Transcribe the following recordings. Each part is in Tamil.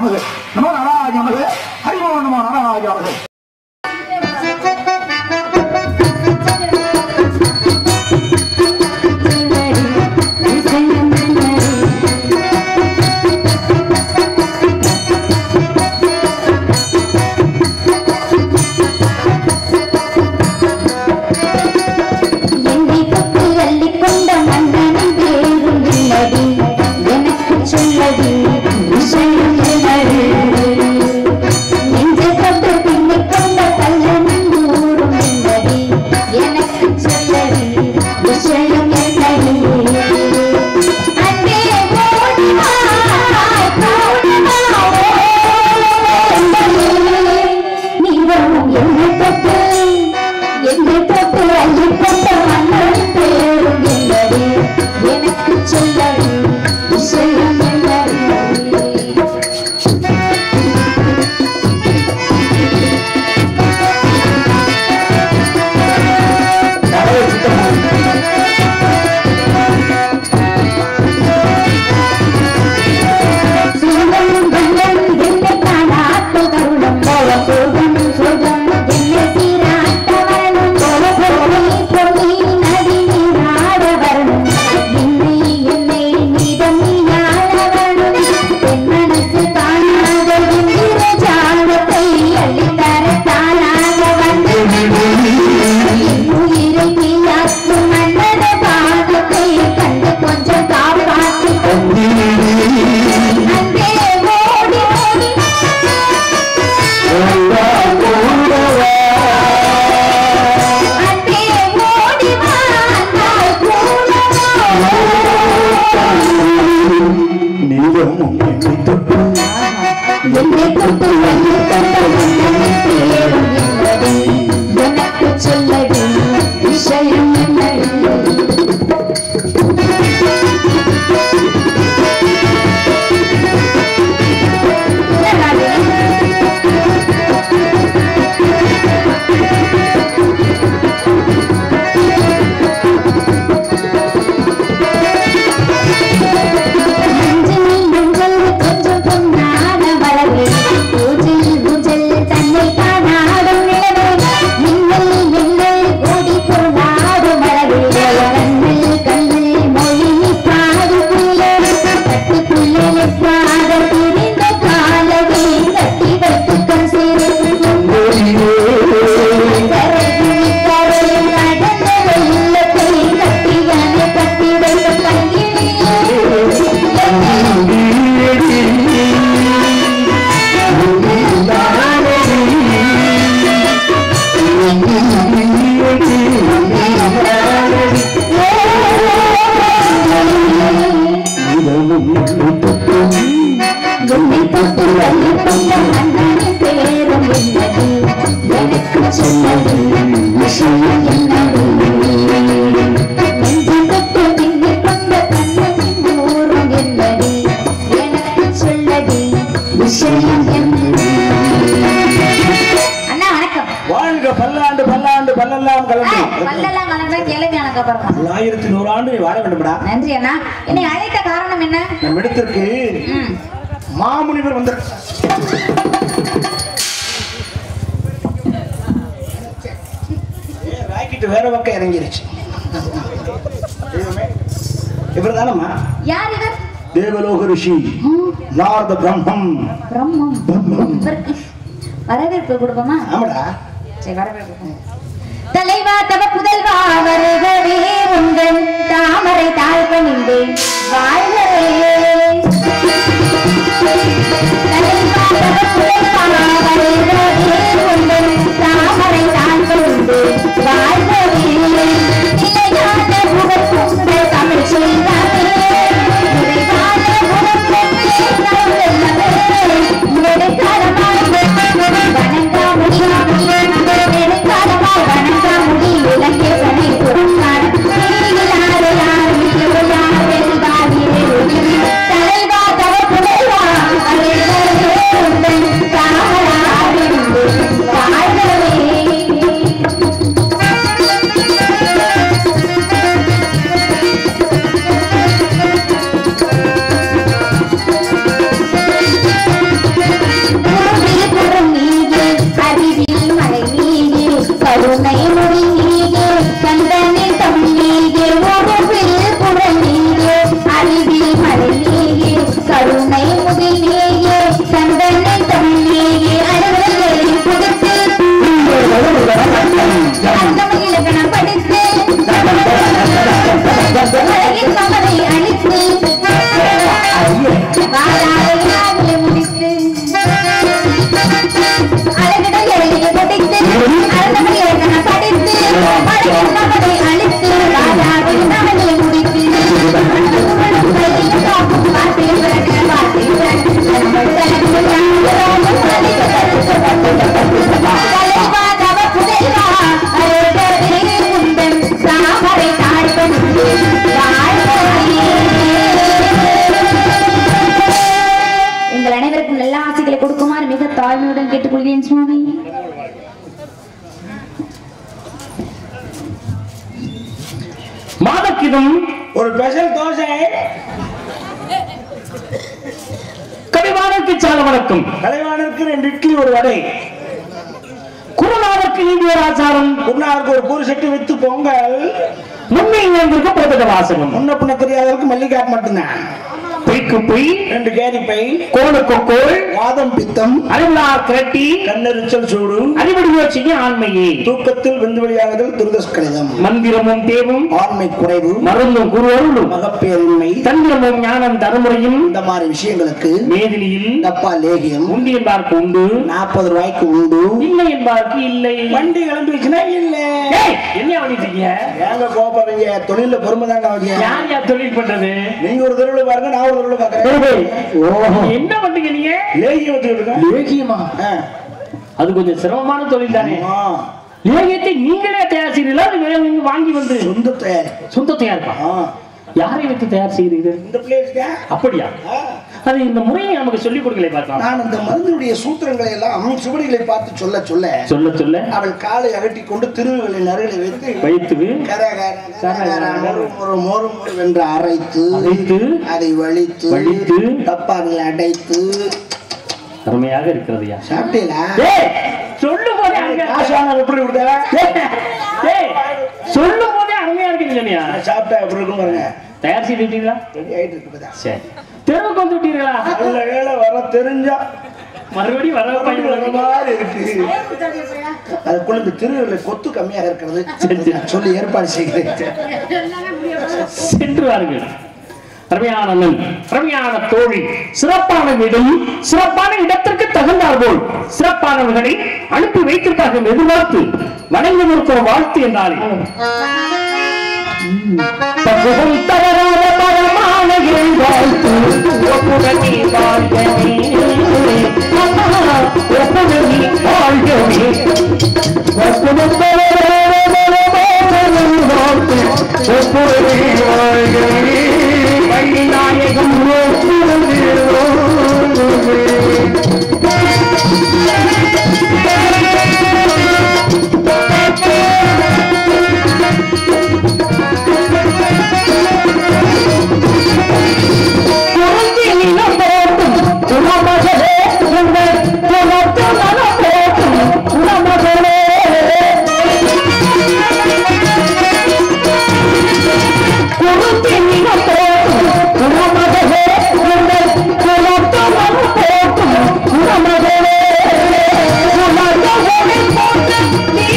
நமது நம நாராஜ நமது ஹரிமோ நம நாராஜ நமது என்னை தொட்டு அள்ளிக் கொண்ட மன்னனின் பேரும் இல்லடி எனக்கு சொல்லடி விஷயம் என்னடி நெஞ்சை தொட்டு பின்னிக் கொண்ட கல்லனின் ஊரும் இல்லடி எனக்கு சொல்லடி விஷயம் என்னடி அன்பே ஓடி வா, ஓடி வா, ஓடி வா. நீங்களும் என்னை தொட்டு என்னை தொட்டு அள்ளி கொண்ட மன்னன் பேரும் என்னடி எனக்கு சொல்லடி விஷயம் என்னடி நிறைய சித்தம் சுகம் கண்டம் என்னை காணாத்த தருணம் போல சோகம் சோகம் என்னை சீராட்ட வரணும் போல பொறி பொறி நதி நீராட வரணும் என்னை என்னை நீதம் நீயாட வரணும் என் மனசு காணாத இந்திர ஜாலத்தை அள்ளித்தர தானாக வந்து என் உயிரை நீயாக்கும் மன்னத பாதத்தை கண்டு கொஞ்சம் காப்பாற்றி அன்பே ஓடி ஓடி அன்பே ஓடி வா நாள் கூடவா நீதம் என்னை தொட்டு என்னை தொட்டு என்னை தொட்ட மன்னனின் பேரும் என்னடி எனக்கு சொல்லடி விஷயம் என்னடி மஞ்சள் மஞ்சள் கொஞ்சம் பொன்னான மலரே ஊஞ்சல் ஊஞ்சல் தன்னை காணாடும் நிலவே மின்னல் மின்னல் ஓடி போனாடும் மலரே கண்ணல் கண்ணல் மொழி பாடு புள்ளே கட்டுக்குள்ளே பாட பிரிந்த காலவே கட்டி வைத்து கண் சேர்த்து கரையில் கரையில் நடந்த வெள்ளத்தை கட்டியானே கட்டி வைத்த கண்ணிலே என்னை தொட்டு வள்ளி கொண்ட மன்னனின் பேரும் என்னடி எனக்கு சொல்லடி விஷயம் என்னடி நெஞ்சை தொட்டு பின்னிக் கொண்ட கண்ணனின் ஊரும் என்னடி எனக்கு சொல்லடி விஷயம் என்னடி அண்ணா வணக்கம் வாழ்க பல்லாண்டு பல்லாண்டு பல்லெல்லாம் கலந்து பல்லெல்லாம் கலந்தா கேளுங்க எனக்கு அப்புறம் ஆயிரத்தி நூறு ஆண்டு நீ வாழ வேண்டும்டா நன்றி அண்ணா என்னை அழைத்த காரணம் என்ன நம் இடத்திற்கு ம் மாமுனிவர் வந்தார் ராக்கெட் வேற பக்கம் இறங்கிருச்சு இவர் தானம்மா யார் இவர் தேவலோக ரிஷி ம், நாரத பிரம்மம் பிரம்மம் இவருக்கு வரவேற்பு கொடுப்போமா ஆமாடா சரி வரவேற்பு கொடுப்போம். தலைவா தவ புதல்வா வருகவே உங்கள் தாமரை தாழ் பணிந்தேன் வாழ்கவே தலைவா தவ புதல்வா வருகவே உங்கள் தாமரை தாழ் பணிந்தேன் வாழ்கவே நிலையான புகழ் கொண்ட தமிழ் செய்தாவே நிறைவான புகழ் கொண்ட தமிழ் நல்லவே நெடுங்காலமாய் வணங்காமுடி நெடுங்காலமாய் வணங்காமுடி இலங்கேசனை புறங்காடு நீலாறு யார் யார் வெல்வாரே தாழ்மையுடன் கேட்டுக்கொள்கிறேன் சுவாமி மாதக்கிதம் ஒரு ஸ்பெஷல் தோசை கடிவானக்கு சால வணக்கம் கலைவாணருக்கு ரெண்டு இட்லி ஒரு வடை குருநாதருக்கு இந்திய ஆச்சாரம் குருநாருக்கு ஒரு பூரி செட்டு வித்து பொங்கல் முன்னே இணைந்திருக்க புறப்பட்ட வாசகம் முன்ன பின்ன தெரியாதவருக்கு மல்லிகாப் மட்டும்தான் பொய்க்கு பொய் ரெண்டு கேரி பை கோளுக்கு கோள் வாதம் பித்தம் அறிவிழா திரட்டி கண்ணெரிச்சல் சூடு அறிவடிவோ செய்ய ஆண்மையே தூக்கத்தில் விந்து வெளியாகுதல் துர்தஸ்கணிதம் மந்திரமும் தேவும் ஆண்மை குறைவு மருந்தும் குரு அருளும் மகப்பேரின்மை தந்திரமும் ஞானம் தரமுறையும் இந்த மாதிரி விஷயங்களுக்கு மேதிலியில் டப்பா லேகியம் உண்டு என்பார்க்கு உண்டு நாற்பது ரூபாய்க்கு உண்டு இல்லை என்பார்க்கு இல்லை வண்டி கிளம்பிச்சுன்னா இல்ல ஏய், என்ன பண்ணிட்டு இருக்கீங்க ஏங்க கோபப்படுறீங்க தொழில பொறுமை தாங்க அவசியம் யார் யார் தொழில் பண்றது நீங்க ஒரு தெருவில் பாருங்க நான் ஒரு தெருவில் பாக்குறேன் ஓஹோ என்ன பண்றீங்க நீங்க லேகியம் வச்சுக்கிட்டு இருக்கேன் லேகியமா ஆ. அது கொஞ்சம் சிரமமான தொழில் தானே ஆ. லேகியத்தை நீங்களே தயார் செய்றீங்களா அது வெளிய இருந்து வாங்கி வந்து சொந்த தயாரிப்பு சொந்த தயாரிப்பா ஆ. யாரை வைத்து தயார் செய்கிறீர்கள் இந்த பிளேஸ்க்கு அப்படியா அது இந்த முறையை நமக்கு சொல்லிக் கொடுக்கல பார்க்கலாம் நான் இந்த மருந்துடைய சூத்திரங்களை எல்லாம் சுவடிகளை பார்த்து சொல்ல சொல்ல சொல்ல சொல்ல அவள் காலை அகட்டி கொண்டு திருவுகளின் அருகில் வைத்து வைத்து கர கர கர கர மொறு மொறு மொறு மொறு என்று அரைத்து அரைத்து, அதை வலித்து வலித்து, டப்பாவில் அடைத்து அருமையாக இருக்கிறதுயா சாப்பிட்டீங்களா ஏய், சொல்லும் போதே அங்க காசான எப்படி கொடுத்தா ஏய், சொல்லும் போதே அருமையா இருக்குன்னு சொன்னியா சாப்பிட்டா எப்படி இருக்கும் பாருங்க தயார் செய்து விட்டீங்களா ரெடி ஆயிட்டு இருக்கு இப்பதான். சரி தெருவுக்கு வந்து விட்டீர்களா நல்ல வேலை வர தெரிஞ்சா மறுபடியும் வர மறுபடியும் வர மாதிரி இருக்கு அதுக்குள்ள இந்த திருவிழா கொத்து கம்மியாக இருக்கிறது சரி, சரி. நான் சொல்லி ஏற்பாடு செய்கிறேன் சென்று வாருங்கள் அருமையான அண்ணன், அருமையான தோழி சிறப்பான வீடும் சிறப்பான இடத்திற்கு தகுந்தார் போல் சிறப்பானவர்களை அனுப்பி வைத்திருப்பார்கள் எதிர்பார்த்து வணங்கி நிற்கிற வாழ்த்து என்றாலே பக்குவம் தவறாத பரமான என் வாழ்த்து ஒப்புரவி வாழ்கவே அம்மா, ஒப்புரவி வாழ்கவே பக்குவம் தவறாத பரமான என் வாழ்த்து ஒப்புரவி வாழ்கவே வள்ளி நாயகம் ஒப்புரவி வாழ்கவே குறிஞ்சி நிலம் போட்டும் குணமகளே உங்கள் குணத்து நலம் போட்டும் குணமகளே குறிஞ்சி நிலம் போட்டும் குணமகளே உங்கள் குணத்து நலம் போட்டும் குணமகளே குணமகளே போட்டு நீ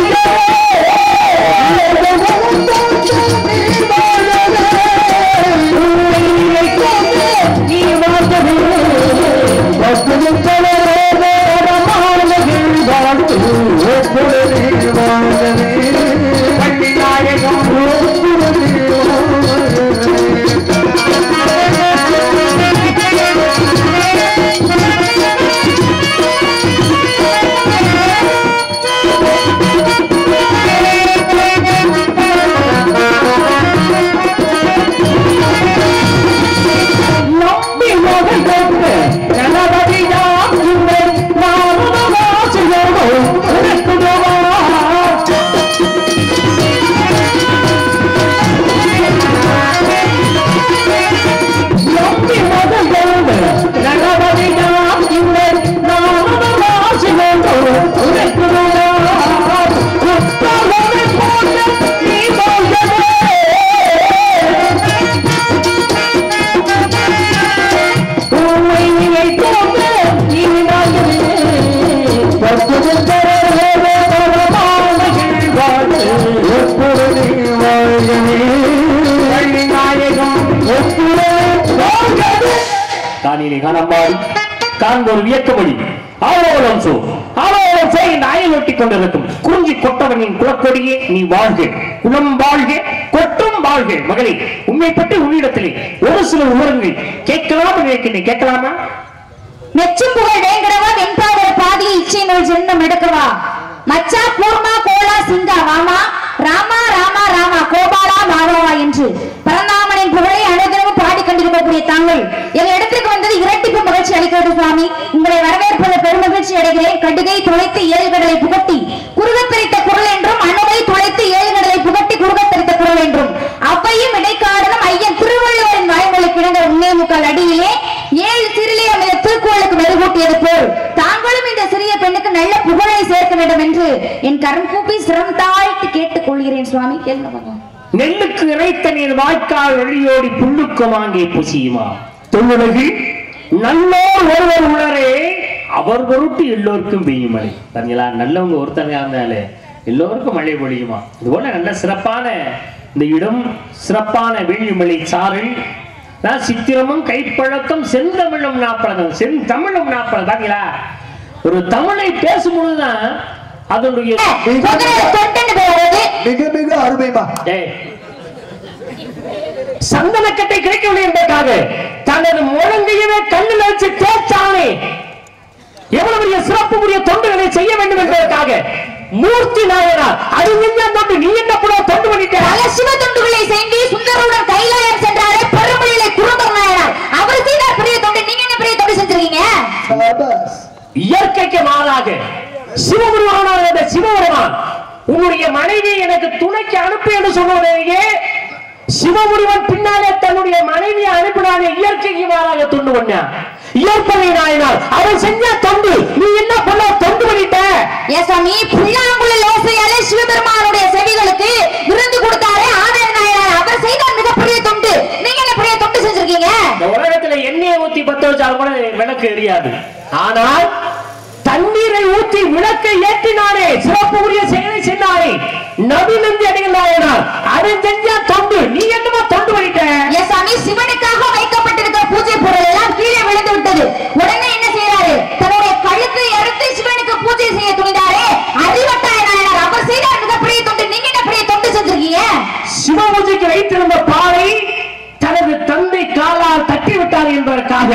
நம்பி மகள் கொண்டு கணபதியாம் இந்த நாரதவாசியோடு உனக்குடுவா நம்பி மகள் கொண்டு கணபதியாம் இந்த நாரதவாசியோடு உனக்குடுவா உத்தரவை போட்டு நீ போகவே உண்மையை போட்டு நீராகவே பக்குவம் தரவே பரமானகில் வாழ்வு எப்பொழுது வாழ்கவே வள்ளி நாயகம் எப்பொழுது வாழ்கவே தானிலை காணம்பாடி காண்போர் வியக்கபடி ஆவோலம் சோ ஆவோலம் சோ இந்த ஆயில் ஒட்டி கொண்டிருக்கும் குறிஞ்சி கொட்டவனின் குலக்கொடியே நீ வாழ்க குலம் வாழ்க கொட்டும் வாழ்க மகளே உண்மை பற்றி உன்னிடத்திலே ஒரு சில விவரங்கள் கேட்கலாம் நினைக்கிறேன் கேட்கலாமா மெச்சும் புகழ் வேங்கடவா வெண்பாதர் பாதி இச்சை நூல் ஜென்மம் எடுக்கவா மச்சா கூர்மா கோலா சிங்கா வாமா ராமா ராமா ராமா கோபாலா மாதவா என்று பரந்தாமனின் புகழை அனுதினமும் பாடிக் கொண்டிருக்கக்கூடிய தாங்கள் எங்கள் இடத்திற்கு வந்தது இரட்டிப்பு மகிழ்ச்சி அளிக்கிறது சுவாமி உங்களை வரவேற்பது பெருமகிழ்ச்சி மகிழ்ச்சி அடைகிறேன் கடுகை துளைத்து ஏழு கடலை புகட்டி குறுகத்தரித்த குரல் என்றும் அணுவை துளைத்து ஏழு கடலை புகட்டி குறுகத்தரித்த குரல் என்றும் அவ்வையும் இடைக்காரணம் ஐயன் திருவள்ளுவரின் வாய்மொழி கிடந்த உண்ணே முக்கால் அடியிலே ஏழு சிறிலே அமைந்த திருக்குறளுக்கு மெருகூட்டியது போல் தாங்களும் இந்த சிறிய பெண்ணுக்கு நல்ல புகழை சேர்க்க வேண்டும் என்று என் கரம் கூப்பி சிரம் தாழ்த்து கேட்டுக் கொள்கிறேன் சுவாமி கேளுங்க பார்க்கலாம். நெல்லுக்கு இறைத்த நீர் வாய்க்கால் வழியோடி புல்லுக்கு வாங்கி புசியுமா தொல்லுலகில் நல்லோர் ஒருவர் உள்ளரே அவர் பொருட்டு எல்லோருக்கும் பெய்யும் மழை சரிங்களா நல்லவங்க ஒருத்தங்க இருந்தாலே எல்லோருக்கும் மழை பொழியுமா இது போல நல்ல சிறப்பான இந்த இடம் சிறப்பான வேள்விமலை சாரல் நான் சித்திரமும் கைப்பழக்கம் செந்தமிழும் நாப்பழக்கம் செந்தமிழும் நாப்பழக்கம் பாத்தீங்களா ஒரு தமிழை பேசும்பொழுதுதான் அதனுடைய குதிரை தொட்டுன்னு போவது மிக மிக அருமைமா ஏய், சந்தனக்கட்டை கிடைக்கவில்லை என்பதற்காக தனது முழங்கையவே கண்ணில் வச்சு தேய்ச்சானே எவ்வளவு பெரிய சிறப்பு உரிய தொண்டுகளை செய்ய வேண்டும் என்பதற்காக மூர்த்தி நாயனார் அறிஞர் தொண்டு நீ என்ன கூட தொண்டு பண்ணிட்ட பல சிவ தொண்டுகளை செய்து சுந்தரவுடன் கைலாயம் சென்றாரே பெருமொழியிலே குறுந்தர் நாயனார் அவர் செய்தார் பெரிய தொண்டு நீங்க என்ன பெரிய தொண்டு செஞ்சிருக்கீங்க சபாஸ். இயற்கைக்கு மாறாக சிவபெருமானான அந்த சிவபெருமான் உன்னுடைய மனைவி எனக்கு துணைக்கு அனுப்பு என்று சொன்னவனேயே சிவமுருவன் பின்னாலே தன்னுடைய மனைவியை அனுப்பினானே இயற்கைக்கு மாறாக தொண்டு பண்ணான் இயற்பகை நாயனார் அவன் செஞ்ச தொண்டு நீ என்ன பண்ண தொண்டு பண்ணிட்ட ஏன் சாமி புல்லாங்குழல் ஓசையாலே சிவபெருமானுடைய செவிகளுக்கு விருந்து கொடுத்தாரே ஆதர நாயனார் அவர் செய்தார் மிகப்பெரிய தொண்டு நீங்க என்ன பெரிய தொண்டு செஞ்சிருக்கீங்க இந்த உலகத்துல எண்ணெயை ஊத்தி பத்த வச்சாலும் கூட விளக்கு எரியாது ஆனால் தண்ணீரை ஊற்றி விளக்கை ஏற்றினாரே சிறப்பு உரிய செயலை செய்தாரே நபி நந்தி அடைகிறார் அதை செஞ்ச தொண்டு நீ என்னமா தொண்டு பண்ணிட்ட ஏன் சாமி சிவனுக்காக வைக்கப்பட்டிருக்கிற பூஜை பொருள் எல்லாம் கீழே விழுந்து விட்டது உடனே என்ன செய்யறாரு தன்னுடைய கழுத்தை அறுத்து சிவனுக்கு பூஜை செய்ய துணிந்தாரே அறிவட்டாய நாயனார் அவர் செய்தார் மிகப்பெரிய தொண்டு நீங்க என்ன பெரிய தொண்டு செஞ்சிருக்கீங்க சிவபூஜைக்கு வைத்திருந்த பாலை தனது தந்தை காலால் தட்டி விட்டார் என்பதற்காக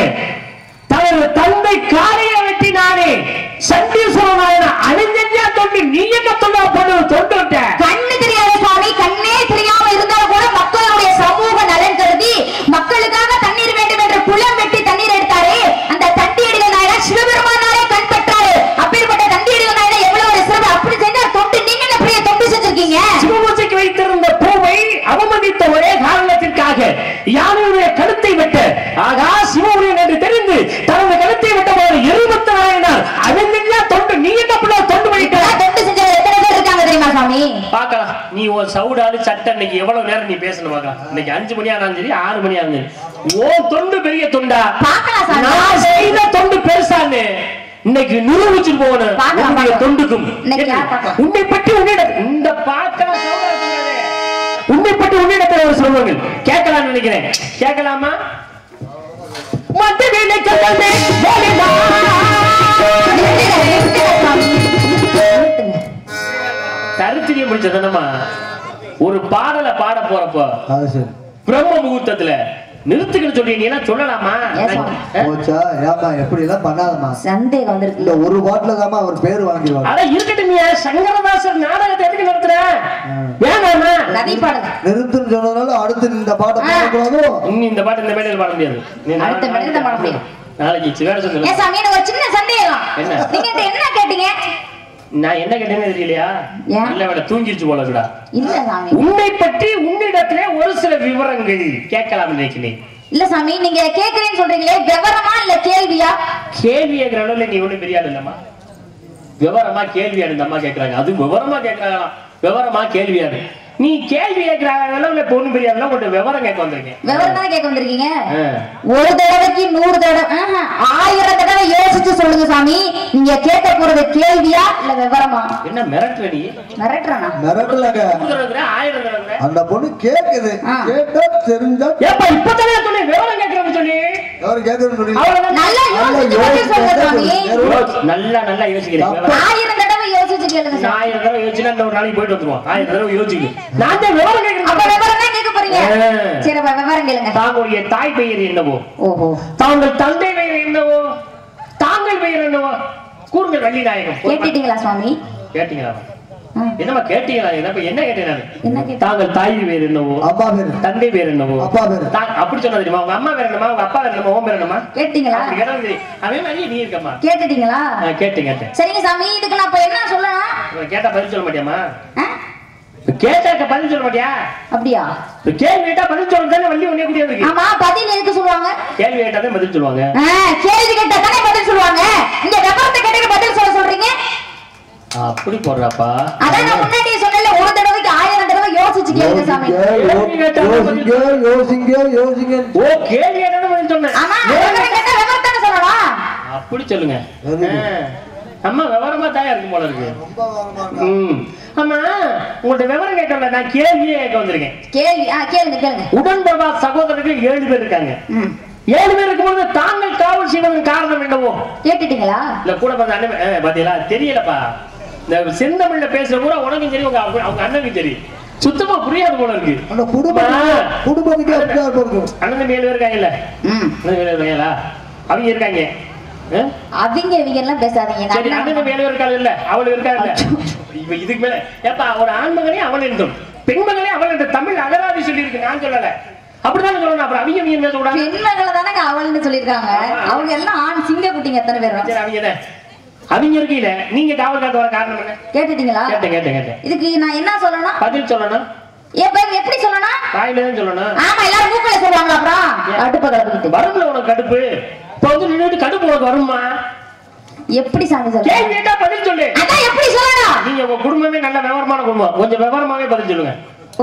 தனது தந்தை காலையை வெட்டினானே சண்டீஸ்வரனாயன அணிஞ்சா தொண்டு நீ என்ன தொண்டா பண்ணு தொண்டு விட்ட கண்ணு தெரியாத சுவாமி கண்ணே தெரியாம இருந்தாலும் கூட மக்களுடைய சமூக நலன் கருதி மக்களுக்காக தண்ணீர் வேண்டும் என்று குளம் வெட்டி தண்ணீர் எடுத்தாரே அந்த தண்டி அடிகள் நாயனா சிவபெருமானாரே கண் பெற்றாரு அப்பேற்பட்ட தண்டி அடிகள் நாயனா எவ்வளவு ஒரு சிறப்பு அப்படி செஞ்சா தொண்டு நீங்க என்ன பெரிய தொண்டு செஞ்சிருக்கீங்க சிவபூஜைக்கு வைத்திருந்த பூவை அவமதித்த ஒரே காரணத்திற்காக யானையுடைய கழுத்தை வெட்ட ஆகா சிவபுரியன் என்று தெரிந்து தனது கழுத்தை வெட்டவாறு இருபத்தி நாயனார் அணிஞ்சா தொண்டு நீ என்ன பண்ண தொண்டு பண்ணிட்ட இப்பெல்லாம் தொண்டு செஞ்சவங்க எத்தனை பேர் இருக்காங்க தெரியுமா சாமி பாக்கலாம் நீ ஒரு சவுடாலு சட்டை இன்னைக்கு எவ்வளவு நேரம் நீ பேசணும் பாக்கலாம் இன்னைக்கு அஞ்சு மணி ஆனாலும் சரி ஆறு மணி ஆனாலும் சரி ஓ தொண்டு பெரிய தொண்டா பார்க்கலாம் சாமி. நான் செய்த தொண்டு பெருசான்னு இன்னைக்கு நிரூபிச்சுட்டு போகணும் பார்க்கலாம், உன்னுடைய பார்க்கலாம். தொண்டுக்கும் இன்னைக்கு யார் பார்க்கலாம்? உன்னை பற்றி உன்னிடம் இந்த பார்க்கலாம் சவுடா இருக்காதே. உன்னை பற்றி உன்னிடத்தில் ஒரு சொல்லுங்கள் கேட்கலாம்னு நினைக்கிறேன் கேட்கலாமா மத்த வேலை கல்லமே வேலைமா. நிறுத்துங்க, நிறுத்துங்க சாமி. நிறுத்துங்க. தருத்திரியம் பிடிச்சதுனமா ஒரு பாடலை பாட போறப்போ அது சரி பிரம்ம முகூர்த்தத்துல நிறுத்துக்கன்னு சொல்றீங்கன்னா சொல்லலாமா Yes, ma'am. ஆ? போச்சா ஏமா எப்படி எல்லாம் பண்ணாதம்மா சந்தேகம் இந்த வந்திருக்கு ஒரு பாட்டில தாமா அவர் பேர் வாங்கிடுவாங்க அட இருக்கட்டும் நீ சங்கரதாசர் நாடகத்தை எதுக்கு நிறுத்துற வேணாமா கதை பாடுங்க நிறுத்துன்னு சொன்னதுனால அடுத்து இந்த பாட்டை ஆ. பாடக்கூடாதோ நீ இந்த பாட்டு இந்த மேடையில் பாட முடியாது நீ நாளை- அடுத்த மேடையில தான் பாட முடியும். நாளைக்கு சிவாட ஏன் சொல்லு சாமி எனக்கு ஒரு சின்ன சந்தேகம் என்ன? நீங்க என்கிட்ட என்ன கேட்டீங்க நான் என்ன கேட்டேன்னு தெரியலையா ஏன்? இல்ல வேட தூங்கிருச்சு போல கூட இல்ல சாமி உன்னை பற்றி உன்னிடத்திலே ஒரு சில விவரங்கள் கேட்கலாம் நினைக்கிறேன் இல்ல சாமி நீங்க கேக்குறேன்னு சொல்றீங்களே விவரமா இல்ல கேள்வியா கேள்வி கேட்கிற அளவுல நீ ஒண்ணும் பெரிய ஆள் இல்லம்மா விவரமா கேள்வி இந்த அம்மா கேட்கறாங்க அது விவரமா கேட்கறாங்களாம் விவரமா கேள்வியாரு நீ கேள்வி கேட்கிற அளவுல இப்ப ஒண்ணும் பெரிய ஆள் இல்ல, உங்கள்ட்ட விவரம் கேட்க வந்திருக்கேன் விவரம் தானே கேட்க வந்திருக்கீங்க ஆ. ஒரு தடவைக்கு நூறு தடவை ஆஹா, ஆயிரம் தடவை யோசிச்சு சொல்லுங்க சாமி நீங்க கேட்க போறது கேள்வியா இல்ல விவரமா என்ன மிரட்டுற நீ மிரட்டுறானா மிரட்டலங்க நூறு தடவை, ஆயிரம் தடவை. அந்த பொண்ணு கேக்குது ஆ. கேட்டா தெரிஞ்சா ஏப்பா இப்பதானே சொன்னேன் விவரம் கேட்கறேன்னு சொல்லி அவர் கேக்குறேன்னு சொல்லி அவ்வளவுதான். நல்லா யோசிச்சு பதில் சொல்லுங்க சாமி யோசி- நல்லா நல்லா யோசிக்கிறேன் விவரம். ஆயிரம் தடவை யோசிச்சு கேளுங்க நான் சாமி ஆயிரம் தடவை யோசிச்சுன்னா இன்னும் ஒரு நாளைக்கு போயிட்டு வந்துருவோம் ஆயிரம் தடவை யோசிக்கணும் நான் தான் விவரம் அப்ப கேட்கிறேன் விவரம் தான் கேட்க போறீங்க ஆ. சரி அப்ப விவரம் கேளுங்க தாங்களுடைய தாய் பெயர் என்னவோ ஓஹோ தாங்கள் தந்தை பெயர் என்னவோ தாங்கள் பெயர் என்னவோ கூறுங்கள் வள்ளி நாயகம் கேட்டுட்டீங்களா சுவாமி கேட்டீங்களா ஆ. என்னம்மா கேட்டீங்களா என்ன இப்ப என்ன கேட்டேன் நானு என்ன கேட்ட தாங்கள் தாய் பேர் என்னவோ அப்பா பேரு தந்தை பேர் என்னவோ அப்பா பேரு. தா- அப்படி சொன்னா தெரியுமா உங்க அம்மா பேர் என்னமா உங்க அப்பா பேர் என்னமா உன் பேர் என்னமா கேட்டீங்களா அப்படி கேட்டா தெரியும். அதே மாதிரி நீ இருக்கம்மா கேட்டுட்டீங்களா ஆ, கேட்டேன் கேட்டேன் சரிங்க சாமி இதுக்கு நான் இப்ப என்ன சொல்லணும் இப்ப கேட்டா பதில் சொல்ல மாட்டியாமா ஆ? இப்ப கேட்டாக்க பதில் சொல்ல மாட்டியா அப்படியா இப்ப கேள்வி கேட்டா பதில் சொல்ல தானே வள்ளி ஒண்ணே கூடிய இருக்கு ஆமா பதில் எதுக்கு சொல்லுவாங்க கேள்வி கேட்டா தான் பதில் சொல்லுவாங்க ஆ, கேள்வி கேட்டா தானே பதில் சொல்லுவாங்க இங்க விவரத்தை கேட்டு பதில் சொல்ல சொல்றீங்க அப்படி போடுறாப்பா அதான் நான் முன்னாடியே சொன்னேன்ல ஒரு தடவைக்கு ஆயிரம் தடவை யோசிச்சு கேளுங்க சாமி யோசிங்க யோசிங்க யோசிங்க ஓ கேள்வி கேட்டா தான் பதில் சொன்னேன் ஆமா விவரம் கேட்டா விவரத்தானே சொல்லணும் அப்படி சொல்லுங்க Very good. ஆ. அம்மா விவரமா தாயா இருக்கும் போல இருக்கு ம். ஆமா உங்கள்ட்ட விவரம் கேட்கல நான் கேள்வியே கேட்க வந்திருக்கேன் கேள்வி ஆ கேளுங்க கேளுங்க உடன்படா சகோதரர்கள் ஏழு பேர் இருக்காங்க ம். ஏழு பேர் இருக்கும்போது தாங்கள் காவல் செய்வதன் காரணம் என்னவோ கேட்டுட்டீங்களா இல்ல கூட பார்த்த அண்ணன் ஆ, பாத்தீங்களா தெரியலப்பா இந்த செந்தமிழ்ல பேசுற கூட உனக்கும் தெரியும் உங்க அவங்க அவங்க அண்ணனுக்கும் தெரியும் சுத்தமா புரியாது போல இருக்கு அந்த குடும்பம் அம்மா, குடும்பத்துக்கு அப்படிதான் இருக்கும் அண்ணன் மேல இருக்காங்கல்ல ம். அண்ணன் மேல இருக்காங்களா அவங்க இருக்காங்க ஆ? அவங்க இவங்க எல்லாம் பேசாதீங்க எங்க சரி அண்ணன் அண்ணன் மேல இருக்காள் இல்ல அவள் இருக்கா இல்ல இப்ப இதுக்கு மேல ஏப்பா ஒரு ஆண்மகனே அவன் என்றும் பெண்மகனே அவள் என்ற தமிழ் அகராதி சொல்லி இருக்கு நான் சொல்லல அப்படிதானே சொல்லணும் அப்புறம் அவங்க அவங்க என்ன சொல்றாங்க பெண்மகளை தானே அவள்னு சொல்லியிருக்காங்க அவங்க எல்லாம் ஆண் சிங்க குட்டிங்க எத்தனை பேரும் சரி அவங்க என்ன அவங்க இருக்கீல நீங்க காவல் காத்து வர காரணம் என்ன கேட்டுட்டீங்களா கேட்டேன் கேட்டேன் கேட்டேன் இதுக்கு நான் என்ன சொல்லணும் பதில் சொல்லணும் என் பேர் எப்படி சொல்லணும் வாயில தான் சொல்லணும் ஆமா எல்லாரும் மூக்கல சொல்லுவாங்களா அப்புறம் அடுப்ப கலப்பிக்கிட்டு வரும்ல உனக்கு கடுப்பு இப்ப வந்து நின்னுட்டு கடுப்பு உனக்கு வருமா எப்படி சாமி சொல்ல கேள்வி கேட்டா பதில் சொல்லு அதான் எப்படி சொல்லணும் நீங்க உங்க குடும்பமே நல்ல விவரமான குடும்பம் கொஞ்சம் விவரமாவே பதில் சொல்லுங்க ஓ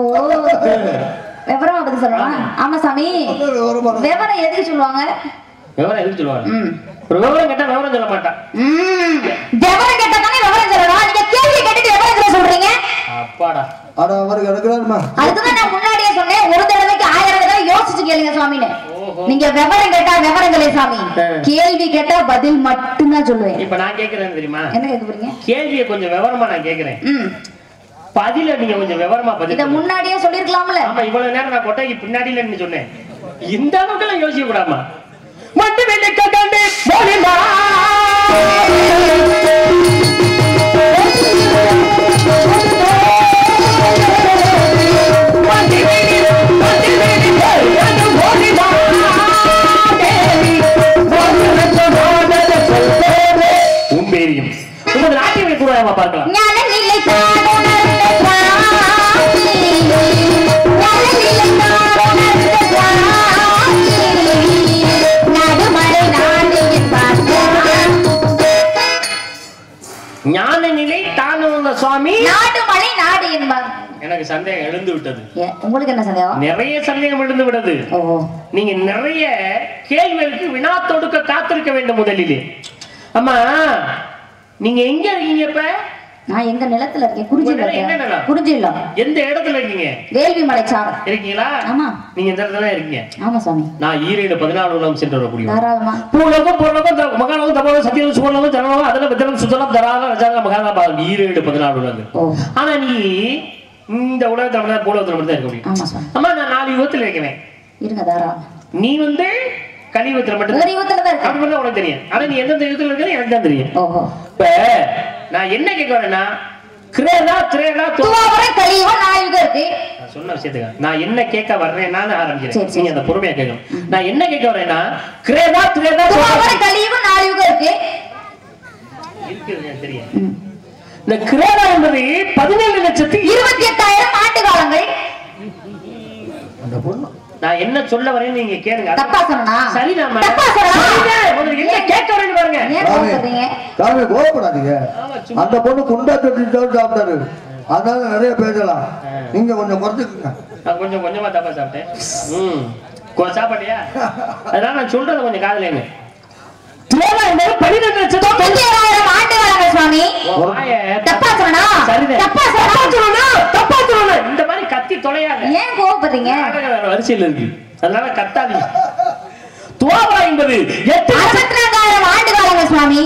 விவரமா பத்தி சொல்லணும் ஆமா சாமி விவரம் எதுக்கு சொல்லுவாங்க விவரம் எதுக்கு சொல்லுவாங்க ம் ஒரு விவரம் கேட்டா விவரம் சொல்ல மாட்டான் ம் விவரம் கேட்டா தானே விவரம் சொல்லணும் நீங்க கேள்வி கேட்டுட்டு விவரம் சொல்ல சொல்றீங்க அப்பாடா ஆனா அவருக்கு எடுக்கிறாருமா அதுக்குதான் நான் முன்னாடியே சொன்னேன் ஒரு தடவைக்கு ஆயிரம் தடவை யோசிச்சு கேளுங்க சுவாமின்னு ஓஹோ. நீங்க விவரம் கேட்டா விவரங்களே சாமி ஆ. கேள்வி கேட்டா பதில் மட்டும்தான் சொல்லுவேன் இப்ப நான் கேக்குறேன் தெரியுமா என்ன கேட்க போறீங்க கேள்வியை கொஞ்சம் விவரமா நான் கேக்குறேன் ம் பதில நீங்க கொஞ்சம் விவரமா பதில் இத சொல்லுங்க. முன்னாடியே சொல்லிருக்கலாம்ல ஆமா இவ்வளவு நேரம் நான் கொட்டைக்கு பின்னாடில நின்னு சொன்னேன் இந்த அளவுக்கு எல்லாம் யோசிக்க கூடாமா மண்டு வெள்ளிக்க கண்டு போலிமா உன் பேரியும் உங்க நாட்டியமை கூட பார்க்கலாம் ஞான நிலை தான் உணர்ந்த சுவாமி. ஞான நிலை தான் உணர்ந்த சுவாமி. நடுமலை நாடியின் பார்த்தேன். ஞான நிலை தானுங்க சுவாமி நாடுமலை நாடு என்பார் எனக்கு சந்தேகம் எழுந்து விட்டது ஏ, உங்களுக்கு என்ன சந்தேகம் நிறைய சந்தேகம் எழுந்து விட்டது ஓ நீங்க நிறைய கேள்விகளுக்கு வினா தொடுக்க காத்திருக்க வேண்டும் முதலிலே அம்மா நீங்க எங்க இருக்கீங்க இப்ப நான் எங்க நிலத்துல இருக்கேன் குறிஞ்சி உங்க நிலம் என்ன நிலம்? குறிஞ்சி இல்ல எந்த இடத்துல இருக்கீங்க வேள்வி மலைச்சாரம் இருக்கீங்களா ஆமா நீங்க இந்த இடத்துல இருக்கீங்க ஆமா சாமி நான் ஈரேடு பதினாலு உலகம் சென்று வரக்கூடிய தாராளமா பூலோகம் பொருளோகம் த- மகாலோகம் தபோகம் சத்தியம் சுவர்ணகம் ஜனலோகம் அதில் வித்தலம் சுத்தலம் தரால ரஜால மகாதாபாகம் ஈரேடு பதினாலு உலகம் ஓ ஆனா நீ இந்த உலகத்துல மட்டும் தான் பூலோகத்துல மட்டும் தான் இருக்க முடியும் ஆமா சாமி அம்மா நான் நாலு யுகத்துல இருக்கிறேன் இருங்க தாராளம் நீ வந்து கலியுகத்துல மட்டும் ஒரு யுகத்துல தான் அப்படி இருக்கேன் மட்டும் உனக்கு தெரியும் ஆனா நீ எந்தெந்த யுகத்துல இருக்கிற எனக்கு தான் தெரியும் ஓஹோ இப்ப நான் என்ன கேட்க வரேன்னா கிரேதா திரேதா தோ- துவாபரம் கலியுகம் நாயுகம் இருக்கு நான் சொன்ன விஷயத்துக்கு நான் என்ன கேட்க வர்றேன்னு சரி, ஆரம்பிக்கிறேன் சரி. நீங்க அந்த பொறுமையா கேட்கணும் நான் என்ன கேட்க வரேன்னா கிரேதா திரேதா தோ- துவாபரம் கலியுகம் நாயுகம் இருக்கு இருக்குது எனக்கு தெரியும் ம். இந்த கிரேதா என்பது பதினேழு லட்சத்தி இருபத்தி எட்டாயிரம் ஆண்டு காலங்கள் அந்த பொண்ணு நான் என்ன சொல்ல வரேன்னு நீங்க கேளுங்க அது- தப்பா சொன்னா சரிதாம்மா தப்பா சொன்னா சரிதான். முதல்ல என்ன கேட்க வரேன்னு பாருங்க ஏன் கோவப்படுறீங்க சாமி கோவப்படாதீங்க ஆமா, சும்மா. அந்த பொண்ணு குண்டா தொட்டி சாப்பிட்டாரு அதனால நிறைய பேசலாம் நீங்க கொஞ்சம் குறைச்சுக்குங்க நான் கொஞ்சம் கொஞ்சமா தப்பா சாப்பிட்டேன் ம் கொ- சாப்பாட்டியா அதனால நான் சொல்றத கொஞ்சம் காதலேங்க கிரேதா என்பது பன்னிரெண்டு லட்சத்தி தொண்ணூத்தி ஏழாயிரம் ஆண்டு காலங்கள் சுவாமி உன் வாயை தப்பா சொன்னா சரிதான். தப்பா சொன்னா சொல்லணும், தப்பா சொல்லணும். இந்த மாதிரி கத்தி தொலையாத ஏன் கோவப்படுறீங்க நாடகம் வேற வரிசையில் இருக்கு அதனால கத்தாதீங்க துவாபா என்பது எட்டு லட்சம் அறுபத்தி நான்காயிரம் ஆண்டு காலங்கள் சுவாமி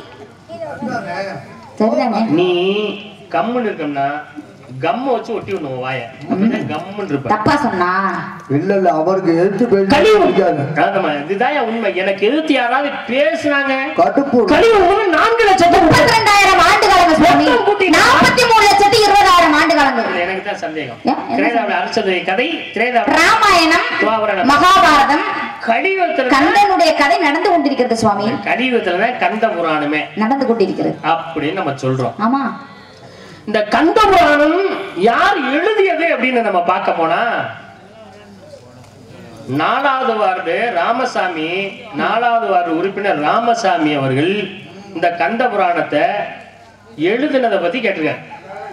சரிதானே நீ கம்முன்னு இருக்கம்னா கம்ம வச்சு ஒட்டி விடணும் வாய அப்படிதான் கம்முன்னு இருப்ப தப்பா சொன்னா இல்ல இல்ல அவருக்கு எதிர்த்து பேச கலியுகம் பிடிக்காது ஆமா, இதுதான் என் உண்மை எனக்கு எதிர்த்து யாராவது பேசுனாங்க கடுப்பு கலியுகம் நான்கு லட்சத்துக்கு முப்பத்தி ரெண்டாயிரம் ஆண்டு காலங்கள் சுவாமி மொத்தம் கூட்டினா? நாற்பத்தி மூணு லட்சத்தி என்ன சந்தேகம் ஏன், என்ன திரேதாவில் அரசனுடைய கதை திரேதாவில் ராமாயணம் துவாபரணம். மகாபாரதம் கலியுகத்துல கந்தனுடைய கதை நடந்து கொண்டிருக்கிறது சுவாமி கலியுகத்துலதான் கந்த புராணமே நடந்து கொண்டிருக்கிறது அப்படின்னு நம்ம சொல்றோம் ஆமா இந்த கந்த புராணம் யார் எழுதியது அப்படின்னு நம்ம பார்க்க போனா நாலாவது வார்டு ராமசாமி நாலாவது வார்டு உறுப்பினர் ராமசாமி அவர்கள் இந்த கந்த புராணத்தை எழுதினதை பத்தி கேட்டிருக்காரு